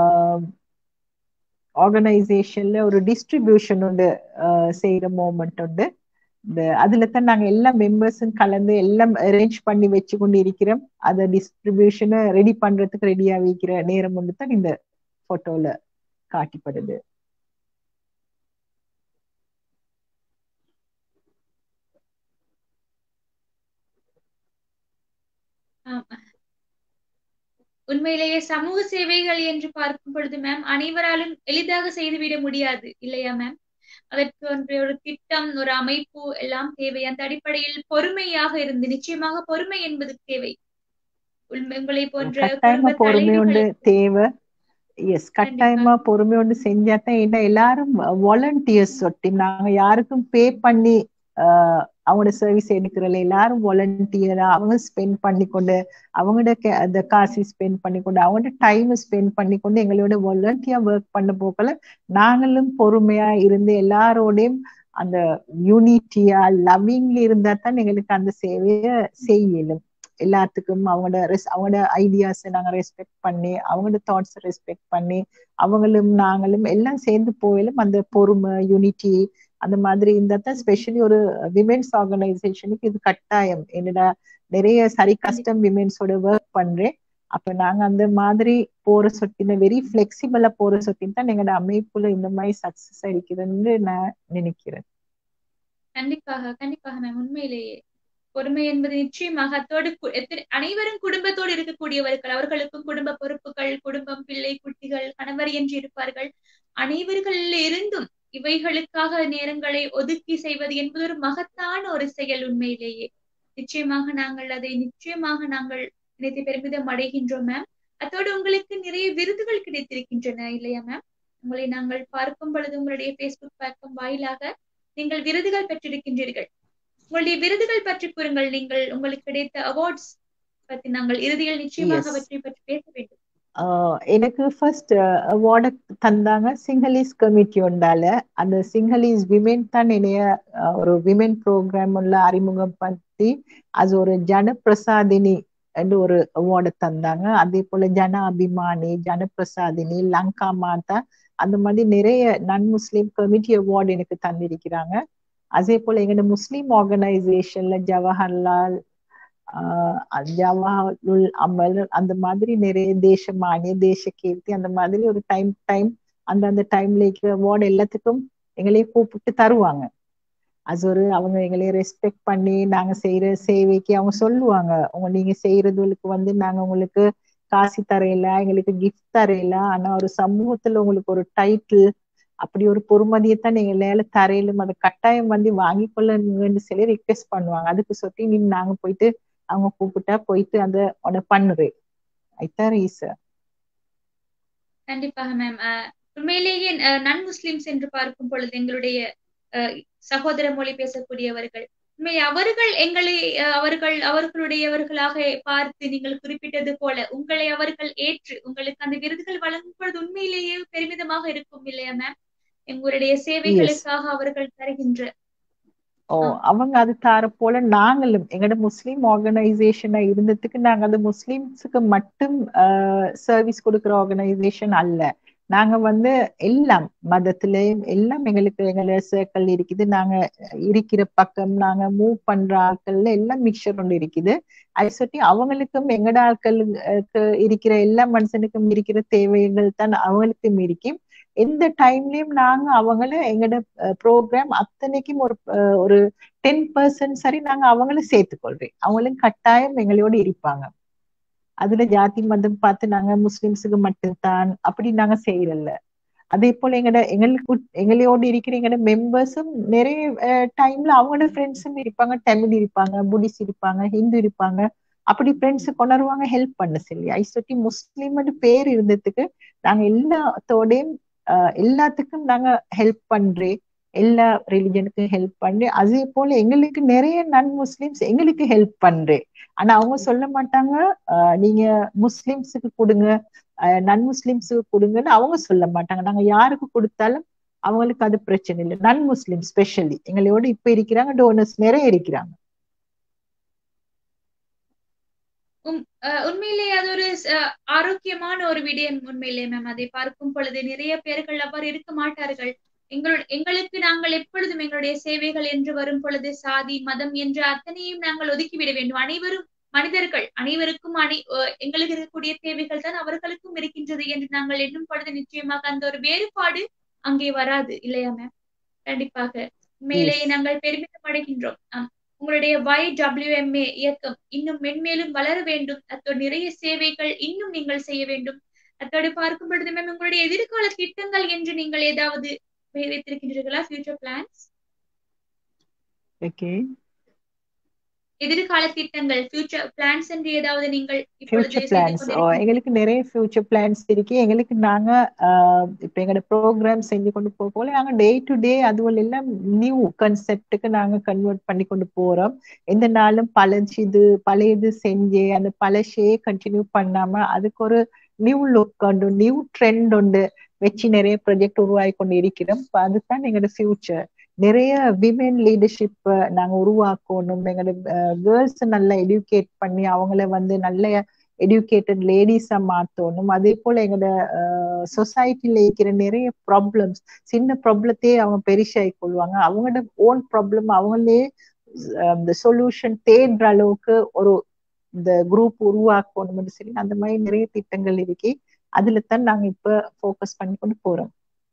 ஆர்கனைசேஷன்ல ஒரு டிஸ்ட்ரிபியூஷன் உண்டு செய்யற மூமெண்ட் உண்டு இந்த அதுல தான் நாங்க எல்லா மெம்பர்ஸும் கலந்து எல்லாம் அரேஞ்ச் பண்ணி வச்சு கொண்டு இருக்கிறோம் அதை டிஸ்ட்ரிபியூஷனை ரெடி பண்றதுக்கு ரெடியா வைக்கிற நேரம் வந்து தான் இந்த போட்டோல காட்டிப்படுது உண்மையிலேயே சமூக சேவைகள் என்று பார்க்கும் பொழுது மேம் அனைவராலும் எளிதாக செய்துவிட முடியாது இல்லையா மேம் அதற்கு ஒன்று ஒரு திட்டம் ஒரு அமைப்பு எல்லாம் தேவை அந்த அடிப்படையில் பொறுமையாக இருந்து நிச்சயமாக பொறுமை என்பது தேவை உங்களை போன்ற கட்டாயமா பொறுமை உண்டு தேவை எஸ் கட்டாயமா பொறுமை ஒன்று செஞ்சா தான் என்ன எல்லாரும் வாலண்டியர்ஸ் ஒட்டி நாங்க யாருக்கும் பே பண்ணி அவங்களோட சர்வீஸ் எடுக்கிறல எல்லாரும் வாலண்டியரா அவங்க ஸ்பெண்ட் பண்ணி கொண்டு அவங்களோட அந்த காசு ஸ்பெண்ட் பண்ணி கொண்டு அவங்களோட டைம் ஸ்பெண்ட் பண்ணி கொண்டு எங்களோட வாலண்டியா ஒர்க் பண்ண போக்கல நாங்களும் பொறுமையா இருந்து எல்லாரோடையும் அந்த யூனிட்டியா லவ்விங்ல இருந்தா தான் எங்களுக்கு அந்த சேவையை செய்யலும் எல்லாத்துக்கும் அவங்களோட ரெஸ் அவங்களோட ஐடியாஸை நாங்க ரெஸ்பெக்ட் பண்ணி அவங்களோட தாட்ஸ் ரெஸ்பெக்ட் பண்ணி அவங்களும் நாங்களும் எல்லாம் சேர்ந்து போயிலும் அந்த பொறுமை யூனிட்டி அந்த மாதிரி இருந்தா தான் ஸ்பெஷலி ஒரு விமென்ஸ் ஆர்கனைசேஷனுக்கு இது கட்டாயம் என்னடா நிறைய சரி கஸ்டம் விமென்ஸோட ஒர்க் பண்றேன் அப்ப நாங்க அந்த மாதிரி போற சொட்டின வெரி பிளெக்சிபிளா போற சொட்டின் தான் எங்களோட அமைப்புல இந்த மாதிரி சக்சஸ் இருக்குதுன்னு நான் நினைக்கிறேன் கண்டிப்பாக கண்டிப்பாக மேம் உண்மையிலேயே பொறுமை என்பது நிச்சயமாக அத்தோடு அனைவரும் குடும்பத்தோடு இருக்கக்கூடியவர்கள் அவர்களுக்கும் குடும்ப பொறுப்புகள் குடும்பம் பிள்ளை குட்டிகள் கணவர் என்று இருப்பார்கள் அனைவர்களில் இருந்தும் இவைகளுக்காக நேரங்களை ஒதுக்கி செய்வது என்பது ஒரு மகத்தான ஒரு செயல் உண்மையிலேயே நிச்சயமாக நாங்கள் அதை நிச்சயமாக நாங்கள் நினைத்து பெருமிதம் அடைகின்றோம் மேம் அத்தோடு உங்களுக்கு நிறைய விருதுகள் கிடைத்திருக்கின்றன இல்லையா மேம் உங்களை நாங்கள் பார்க்கும் பொழுது உங்களுடைய பேஸ்புக் பக்கம் வாயிலாக நீங்கள் விருதுகள் பெற்றிருக்கின்றீர்கள் உங்களுடைய விருதுகள் பற்றி கூறுங்கள் நீங்கள் உங்களுக்கு கிடைத்த அவார்ட்ஸ் பத்தி நாங்கள் இறுதியில் நிச்சயமாக அவற்றை பற்றி பேச வேண்டும் எனக்கு ஃபர்ஸ்ட் அவார்டு தந்தாங்க சிங்களீஸ் கமிட்டி உண்டால அந்த சிங்களீஸ் விமென் தான் என்னைய ஒரு விமென் ப்ரோக்ராம் உள்ள அறிமுகப்படுத்தி அது ஒரு ஜனப்பிரசாதினி என்று ஒரு அவார்டு தந்தாங்க அதே போல ஜன அபிமானி ஜனப்பிரசாதினி லங்கா மாதா அந்த மாதிரி நிறைய நன் முஸ்லீம் கமிட்டி அவார்டு எனக்கு தந்திருக்கிறாங்க அதே போல எங்களோட முஸ்லீம் ஆர்கனைசேஷன்ல ஜவஹர்லால் ஜவஹருல் அமல் அந்த மாதிரி நிறைய தேசமானிய தேச கீர்த்தி அந்த மாதிரி ஒரு டைம் டைம் அந்த அந்த டைம்ல இருக்கிற அவார்டு எல்லாத்துக்கும் எங்களையே கூப்பிட்டு தருவாங்க அது ஒரு அவங்க எங்களையே ரெஸ்பெக்ட் பண்ணி நாங்க செய்யற சேவைக்கு அவங்க சொல்லுவாங்க உங்க நீங்க செய்யறதுகளுக்கு வந்து நாங்க உங்களுக்கு காசு தரையில எங்களுக்கு கிஃப்ட் தரையில ஆனா ஒரு சமூகத்துல உங்களுக்கு ஒரு டைட்டில் அப்படி ஒரு பொறுமதியைத்தான் நீங்க மேல தரையிலும் அதை கட்டாயம் வந்து வாங்கி கொள்ளணும்னு சொல்லி ரிக்வெஸ்ட் பண்ணுவாங்க அதுக்கு சொல்லி நீ நாங்க போயிட்டு அவங்க கூப்பிட்டா போயிட்டு அந்த உன பண்ணுறேன் ஐத்தான் ரீசன் கண்டிப்பாக மேம் உண்மையிலேயே நன் முஸ்லிம்ஸ் என்று பார்க்கும் பொழுது எங்களுடைய சகோதர மொழி பேசக்கூடியவர்கள் உண்மை அவர்கள் எங்களை அவர்கள் அவர்களுடையவர்களாக பார்த்து நீங்கள் குறிப்பிட்டது போல உங்களை அவர்கள் ஏற்று உங்களுக்கு அந்த விருதுகள் வழங்கும் பொழுது உண்மையிலேயே பெருமிதமாக இருக்கும் இல்லையா மேம் எங்களுடைய சேவைகளுக்காக அவர்கள் தருகின்ற ஓ அவங்க அது தார போல நாங்களும் எங்களோட முஸ்லீம் ஆர்கனைசேஷனா இருந்ததுக்கு நாங்க அது முஸ்லிம்ஸுக்கு மட்டும் சர்வீஸ் கொடுக்குற ஆர்கனைசேஷன் அல்ல நாங்க வந்து எல்லாம் மதத்திலையும் எல்லாம் எங்களுக்கு எங்களோட சர்க்கிள் இருக்குது நாங்க இருக்கிற பக்கம் நாங்க மூவ் பண்ற ஆட்கள்ல எல்லாம் மிக்சர் ஒன்று இருக்குது அது சொல்லி அவங்களுக்கும் எங்கட ஆட்களுக்கு இருக்கிற எல்லா மனுஷனுக்கும் இருக்கிற தேவைகள் தான் அவங்களுக்கும் இருக்கும் எந்த டைம்லயும் நாங்க அவங்கள எங்களோட ப்ரோக்ராம் அத்தனைக்கும் ஒரு ஒரு டென் பர்சன்ட் சரி நாங்க அவங்கள சேர்த்துக்கொள்றேன் அவங்களும் கட்டாயம் எங்களோட இருப்பாங்க அதுல ஜாதி மதம் பார்த்து நாங்க முஸ்லிம்ஸுக்கு மட்டும்தான் அப்படி நாங்க செய்யறல அதே போல எங்கட எங்களுக்கு எங்களோட இருக்கிற எங்கட மெம்பர்ஸும் நிறைய டைம்ல அவங்களோட ஃப்ரெண்ட்ஸும் இருப்பாங்க தமிழ் இருப்பாங்க புடிஸ் இருப்பாங்க ஹிந்து இருப்பாங்க அப்படி ஃப்ரெண்ட்ஸ் கொண்டாடுவாங்க ஹெல்ப் பண்ண சொல்லி ஐ சொட்டி முஸ்லீம்னு பேர் இருந்ததுக்கு நாங்க எல்லாத்தோடையும் எல்லாத்துக்கும் நாங்க ஹெல்ப் பண்றேன் எல்லா ரிலிஜனுக்கும் ஹெல்ப் பண்றேன் அதே போல எங்களுக்கு நிறைய நன் முஸ்லிம்ஸ் எங்களுக்கு ஹெல்ப் பண்றேன் ஆனா அவங்க சொல்ல மாட்டாங்க நீங்க முஸ்லிம்ஸுக்கு கொடுங்க நன் முஸ்லிம்ஸுக்கு கொடுங்கன்னு அவங்க சொல்ல மாட்டாங்க நாங்க யாருக்கு கொடுத்தாலும் அவங்களுக்கு அது பிரச்சனை இல்லை நன் முஸ்லிம் ஸ்பெஷலி எங்களோட இப்ப இருக்கிறாங்க டோனர்ஸ் நிறைய இருக்கிறாங்க உண்மையிலேயே அது ஒரு ஆரோக்கியமான ஒரு விடயம் உண்மையிலே மேம் அதை பார்க்கும் பொழுது நிறைய பேர்கள் அவ்வாறு இருக்க மாட்டார்கள் எங்களோட எங்களுக்கு நாங்கள் எப்பொழுதும் எங்களுடைய சேவைகள் என்று வரும் பொழுது சாதி மதம் என்று அத்தனையும் நாங்கள் ஒதுக்கிவிட வேண்டும் அனைவரும் மனிதர்கள் அனைவருக்கும் அனை எங்களுக்கு இருக்கக்கூடிய தேவைகள் தான் அவர்களுக்கும் இருக்கின்றது என்று நாங்கள் எண்ணும் பொழுது நிச்சயமாக அந்த ஒரு வேறுபாடு அங்கே வராது இல்லையா மேம் கண்டிப்பாக உண்மையிலேயே நாங்கள் பெருமிதம் அடைகின்றோம் உங்களுடைய வை டபிள்யூஎம்ஏ இயக்கம் இன்னும் மென்மேலும் வளர வேண்டும் அத்தோடு நிறைய சேவைகள் இன்னும் நீங்கள் செய்ய வேண்டும் அத்தோடு பார்க்கும் பொழுது மேம் உங்களுடைய எதிர்கால திட்டங்கள் என்று நீங்கள் ஏதாவது வைத்திருக்கின்றீர்களா ஃபியூச்சர் பிளான்ஸ் ஓகே எதிர்கால திட்டங்கள் ஃபியூச்சர் பிளான்ஸ் என்று ஏதாவது நீங்கள் ஃபியூச்சர் பிளான்ஸ் எங்களுக்கு நிறைய ஃபியூச்சர் பிளான்ஸ் இருக்கு எங்களுக்கு நாங்க இப்ப எங்களோட ப்ரோக்ராம் செஞ்சு கொண்டு போக போல நாங்க டே டு டே அதுவும் எல்லாம் நியூ கன்செப்டுக்கு நாங்க கன்வெர்ட் பண்ணி கொண்டு போறோம் எந்த நாளும் பழஞ்சிது பழையது செஞ்சு அந்த பழசையே கண்டினியூ பண்ணாம அதுக்கு ஒரு நியூ லுக் உண்டு நியூ ட்ரெண்ட் உண்டு வச்சு நிறைய ப்ரொஜெக்ட் உருவாகி கொண்டு இருக்கிறோம் அதுதான் எங்களோட ஃபியூச்சர் நிறைய விமென் லீடர்ஷிப் நாங்க உருவாக்கணும் எங்களோட கேர்ள்ஸ் நல்லா எடியூகேட் பண்ணி அவங்கள வந்து நல்ல எடியூகேட்டட் லேடிஸா மாத்தணும் அதே போல எங்களோட சொசைட்டில இருக்கிற நிறைய ப்ராப்ளம்ஸ் சின்ன ப்ராப்ளத்தையே அவங்க பெருசாகி கொள்வாங்க அவங்களோட ஓன் ப்ராப்ளம் அவங்களே இந்த சொல்யூஷன் தேடுற அளவுக்கு ஒரு இந்த குரூப் உருவாக்கணும்னு சொல்லி அந்த மாதிரி நிறைய திட்டங்கள் இருக்கு அதுல தான் நாங்க இப்ப ஃபோக்கஸ் பண்ணி கொண்டு போறோம்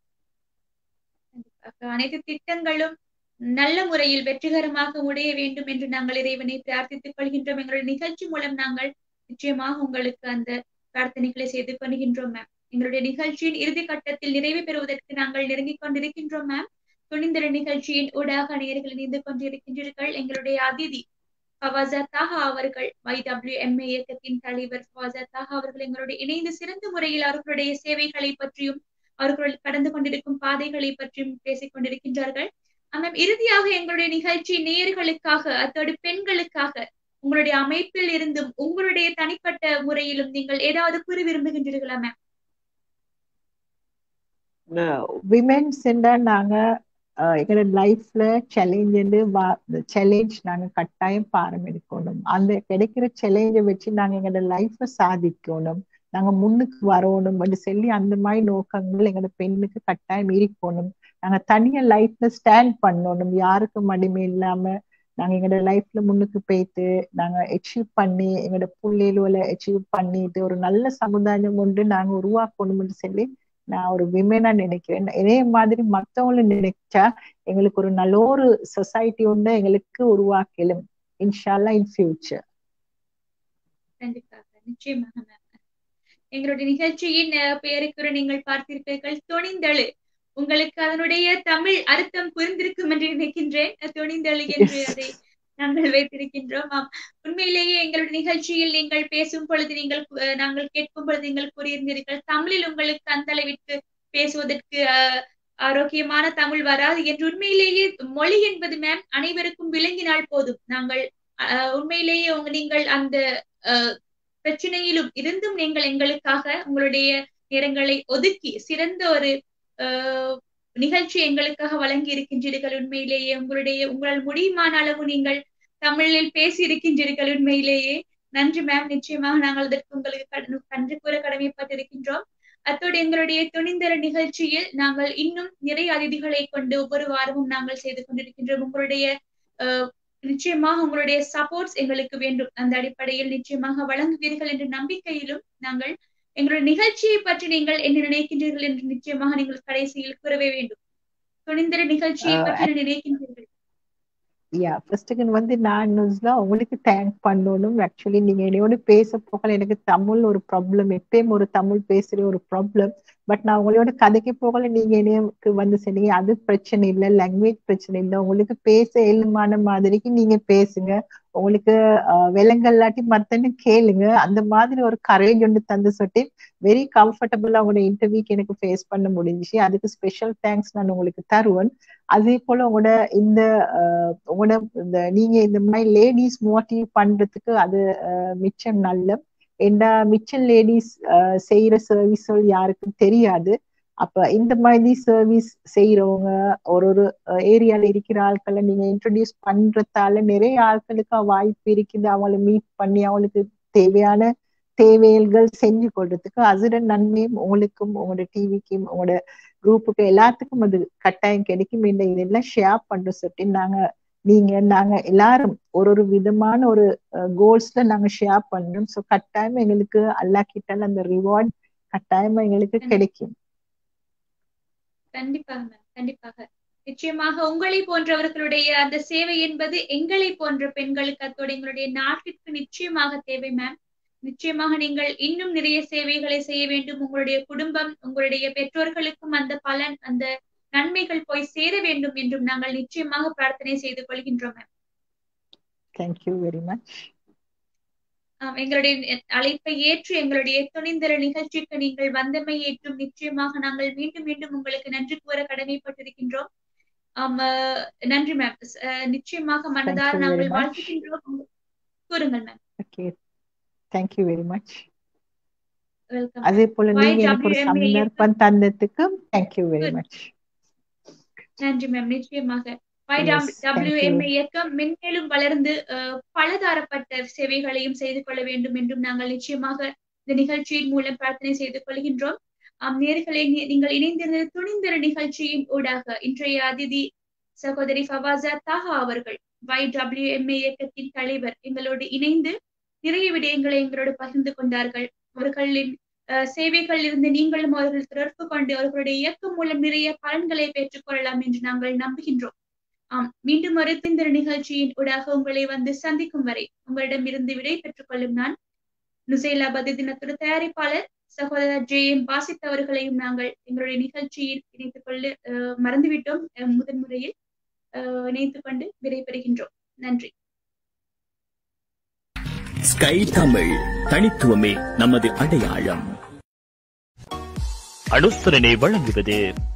அனைத்து திட்டங்களும் நல்ல முறையில் வெற்றிகரமாக முடிய வேண்டும் என்று நாங்கள் இறைவனை பிரார்த்தித்துக் கொள்கின்றோம் எங்களுடைய நிகழ்ச்சி மூலம் நாங்கள் நிச்சயமாக உங்களுக்கு அந்த பிரார்த்தனைகளை செய்து கொள்கின்றோம் மேம் எங்களுடைய நிகழ்ச்சியின் இறுதி கட்டத்தில் நிறைவு பெறுவதற்கு நாங்கள் நெருங்கிக் கொண்டிருக்கின்றோம் மேம் துணிந்திர நிகழ்ச்சியின் ஊடாக நேர்கள் இணைந்து கொண்டிருக்கின்றீர்கள் எங்களுடைய அதிதி ஃபவாசா தாஹா அவர்கள் வை டபிள்யூ எம்ஏ இயக்கத்தின் தலைவர் ஃபவாசா தாஹா அவர்கள் எங்களுடைய இணைந்து சிறந்த முறையில் அவர்களுடைய சேவைகளை பற்றியும் அவர்கள் கடந்து கொண்டிருக்கும் பாதைகளை பற்றியும் பேசிக் கொண்டிருக்கின்றார்கள் மேம் இறுதியாக எங்களுடைய நிகழ்ச்சி நேயர்களுக்காக அத்தோடு பெண்களுக்காக உங்களுடைய அமைப்பில் இருந்தும் உங்களுடைய தனிப்பட்ட முறையிலும் நீங்கள் ஏதாவது கூற விரும்புகின்றீர்களா மேம் விமென்ஸ் நாங்க எங்களோட லைஃப்ல சேலஞ்சு சேலஞ்ச் நாங்க கட்டாயம் பாரம் எடுக்கணும் அந்த கிடைக்கிற சேலஞ்சை வச்சு நாங்க எங்களோட லைஃப்பை சாதிக்கணும் நாங்க முன்னுக்கு வரணும் சொல்லி அந்த மாதிரி நோக்கங்கள் எங்களோட பெண்ணுக்கு கட்டாயம் இருக்கணும் நாங்க தனியா லைஃப்ல ஸ்டாண்ட் பண்ணணும் யாருக்கும் அடிமை இல்லாம நாங்க எங்களோட லைஃப்ல முன்னுக்கு போயிட்டு நாங்க அச்சீவ் பண்ணி எங்களோட பிள்ளைகள அச்சீவ் பண்ணிட்டு ஒரு நல்ல சமுதாயம் ஒன்று நாங்க உருவாக்கணும்னு சொல்லி நான் ஒரு விமனா நினைக்கிறேன் இதே மாதிரி மத்தவங்களும் நினைச்சா எங்களுக்கு ஒரு நல்ல ஒரு சொசைட்டி ஒன்று எங்களுக்கு உருவாக்கலும் இன்ஷால்லா இன் ஃபியூச்சர் கண்டிப்பாக நிச்சயமாக மேம் எங்களுடைய நிகழ்ச்சியின் அஹ், பெயருக்குற நீங்கள் பார்த்திருப்பீர்கள் துணிந்தழு உங்களுக்கு அதனுடைய தமிழ் அர்த்தம் புரிந்திருக்கும் என்று நினைக்கின்றேன் அஹ், துணிந்தழு என்று Yes. அதை நாங்கள் வைத்திருக்கின்றோம் ஆம் உண்மையிலேயே எங்களுடைய நிகழ்ச்சியில் நீங்கள் பேசும் பொழுது நீங்கள் அஹ், நாங்கள் கேட்கும் பொழுது நீங்கள் கூறியிருந்தீர்கள் தமிழில் உங்களுக்கு அந்த அளவிற்கு பேசுவதற்கு அஹ், ஆரோக்கியமான தமிழ் வராது என்று உண்மையிலேயே மொழி என்பது மேம் அனைவருக்கும் விளங்கினால் போதும் நாங்கள் அஹ், உண்மையிலேயே உங்க நீங்கள் அந்த அஹ், பிரச்சனையிலும் இருந்தும் நீங்கள் எங்களுக்காக உங்களுடைய நேரங்களை ஒதுக்கி சிறந்த ஒரு அஹ், நிகழ்ச்சி எங்களுக்காக வழங்கி இருக்கின்றீர்கள் உண்மையிலேயே உங்களுடைய உங்களால் முடியுமான அளவு நீங்கள் தமிழில் பேசி இருக்கின்றீர்கள் உண்மையிலேயே நன்றி மேம் நிச்சயமாக நாங்கள் அதற்கு உங்களுக்கு கடன் நன்றி கூற கடமைப்பட்டிருக்கின்றோம் அத்தோடு எங்களுடைய துணிந்தர நிகழ்ச்சியில் நாங்கள் இன்னும் நிறைய அதிதிகளை கொண்டு ஒவ்வொரு வாரமும் நாங்கள் செய்து கொண்டிருக்கின்றோம் உங்களுடைய அஹ், நிச்சயமாக உங்களுடைய சப்போர்ட்ஸ் எங்களுக்கு வேண்டும் அந்த அடிப்படையில் நிச்சயமாக வழங்குவீர்கள் என்ற நம்பிக்கையிலும் நாங்கள் எங்களுடைய நிகழ்ச்சியை பற்றி நீங்கள் என்ன நினைக்கின்றீர்கள் என்று நிச்சயமாக நீங்கள் கடைசியில் கூறவே வேண்டும் துணிந்தர நிகழ்ச்சியை அஹ், பற்றி என்ன நினைக்கின்றீர்கள் யா ஃபர்ஸ்ட்டுக்கு வந்து நான் நுஸ்லா உங்களுக்கு தேங்க் பண்ணணும் ஆக்சுவலி நீங்க என்னையோட பேச போகல எனக்கு தமிழ் ஒரு ப்ராப்ளம் எப்பயும் ஒரு தமிழ் பேசுற ஒரு ப்ராப்ளம் பட் நான் உங்களோட கதைக்கு போகல நீங்க எனக்கு வந்து சொன்னீங்க அது பிரச்சனை இல்லை லாங்குவேஜ் பிரச்சனை இல்லை உங்களுக்கு பேச இயலுமான மாதிரிக்கு நீங்க பேசுங்க உங்களுக்கு அஹ், விலங்கல்லாட்டி மத்தன்னு கேளுங்க அந்த மாதிரி ஒரு கரேஜ் ஒன்று தந்து சொல்லி வெரி கம்ஃபர்டபுளா உங்களோட இன்டர்வியூக்கு எனக்கு ஃபேஸ் பண்ண முடிஞ்சுச்சு அதுக்கு ஸ்பெஷல் தேங்க்ஸ் நான் உங்களுக்கு தருவேன் அதே போல உங்களோட இந்த அஹ், உங்களோட இந்த நீங்க இந்த மாதிரி லேடிஸ் மோட்டிவ் பண்றதுக்கு அது அஹ், மிச்சம் நல்ல ஏண்டா மிச்சம் லேடிஸ் செய்யற சர்வீஸ்கள் யாருக்கும் தெரியாது அப்ப இந்த மாதிரி சர்வீஸ் செய்யறவங்க ஒரு ஒரு ஏரியால இருக்கிற ஆட்களை நீங்க இன்ட்ரடியூஸ் பண்றதால நிறைய ஆட்களுக்கு வாய்ப்பு இருக்குது அவங்கள மீட் பண்ணி அவங்களுக்கு தேவையான தேவைகள் செஞ்சு கொடுறதுக்கு அதோட நன்மையும் உங்களுக்கும் உங்களோட டிவிக்கும் உங்களோட குரூப்புக்கு எல்லாத்துக்கும் அது கட்டாயம் கிடைக்கும் இந்த இதெல்லாம் ஷேர் பண்ற சொல்லி நாங்க நீங்க நாங்க எல்லாரும் ஒரு ஒரு விதமான ஒரு கோல்ஸ்ல நாங்க ஷேர் பண்றோம் ஸோ கட்டாயமா எங்களுக்கு அல்லா கிட்டால அந்த ரிவார்ட் கட்டாயமா எங்களுக்கு கிடைக்கும் கண்டிப்பாக மேம் கண்டிப்பாக நிச்சயமாக உங்களை போன்றவர்களுடைய அந்த சேவை என்பது எங்களை போன்ற பெண்களுக்கு அத்தோடு எங்களுடைய நாட்டிற்கு நிச்சயமாக தேவை மேம் நிச்சயமாக நீங்கள் இன்னும் நிறைய சேவைகளை செய்ய வேண்டும் உங்களுடைய குடும்பம் உங்களுடைய பெற்றோர்களுக்கும் அந்த பலன் அந்த நன்மைகள் போய் சேர வேண்டும் என்றும் நாங்கள் நிச்சயமாக பிரார்த்தனை செய்து கொள்கின்றோம் மேம் தேங்க்யூ வெரி மச் ஆம், எங்களுடைய அழைப்பை ஏற்று எங்களுடைய துணிந்தர நிகழ்ச்சிக்கு நீங்கள் வந்தமை ஏற்றும் நிச்சயமாக நாங்கள் மீண்டும் மீண்டும் உங்களுக்கு நன்றி கூற கடமைப்பட்டிருக்கின்றோம் ஆம், அஹ், நன்றி மேம் நிச்சயமாக மனதார you very நாங்கள் much. வாழ்த்துகின்றோம் கூறுங்கள் ma'am okay thank you very much welcome அதே போல Why நீங்க எனக்கு ஒரு WMA சந்தர்ப்பம் தந்ததுக்கு தேங்க்யூ வெரி மச் நன்றி மேம் நிச்சயமாக Yes, thank YWMA you. இயக்கம் மென்மேலும் வளர்ந்து அஹ், பலதரப்பட்ட சேவைகளையும் செய்து கொள்ள வேண்டும் என்றும் நாங்கள் நிச்சயமாக இந்த நிகழ்ச்சியின் மூலம் பிரார்த்தனை செய்து கொள்கின்றோம் ஆம் நேர்களை நீங்கள் இணைந்திருந்த துணிந்திர நிகழ்ச்சியின் ஊடாக இன்றைய அதிதி சகோதரி ஃபவாசா தாஹா அவர்கள் YWMA இயக்கத்தின் தலைவர் எங்களோடு இணைந்து நிறைய விடயங்களை எங்களோடு பகிர்ந்து கொண்டார்கள் அவர்களின் அஹ், சேவைகளில் இருந்து நீங்களும் அவர்கள் தொடர்பு கொண்டு அவர்களுடைய இயக்கம் மூலம் நிறைய பலன்களை பெற்றுக் கொள்ளலாம் என்று நாங்கள் நம்புகின்றோம் ஆம் மீண்டும் ஒரு திந்திர நிகழ்ச்சியின் ஊடாக உங்களை வந்து சந்திக்கும் வரை உங்களிடமிருந்து விடை பெற்றுக் கொள்ளும் நான் நுசைலா பதி தினத்தோட தயாரிப்பாளர் சகோதரர் ஜே எம் பாசித் அவர்களையும் நாங்கள் எங்களுடைய நிகழ்ச்சியில் இணைத்துக் கொள்ள அஹ், மறந்துவிட்டோம் அஹ், முதன் முறையில் அஹ், இணைத்துக் கொண்டு விடைபெறுகின்றோம் நன்றி ஸ்கை தமிழ் தனித்துவமே நமது அடையாளம் அனுசரணை வழங்குவது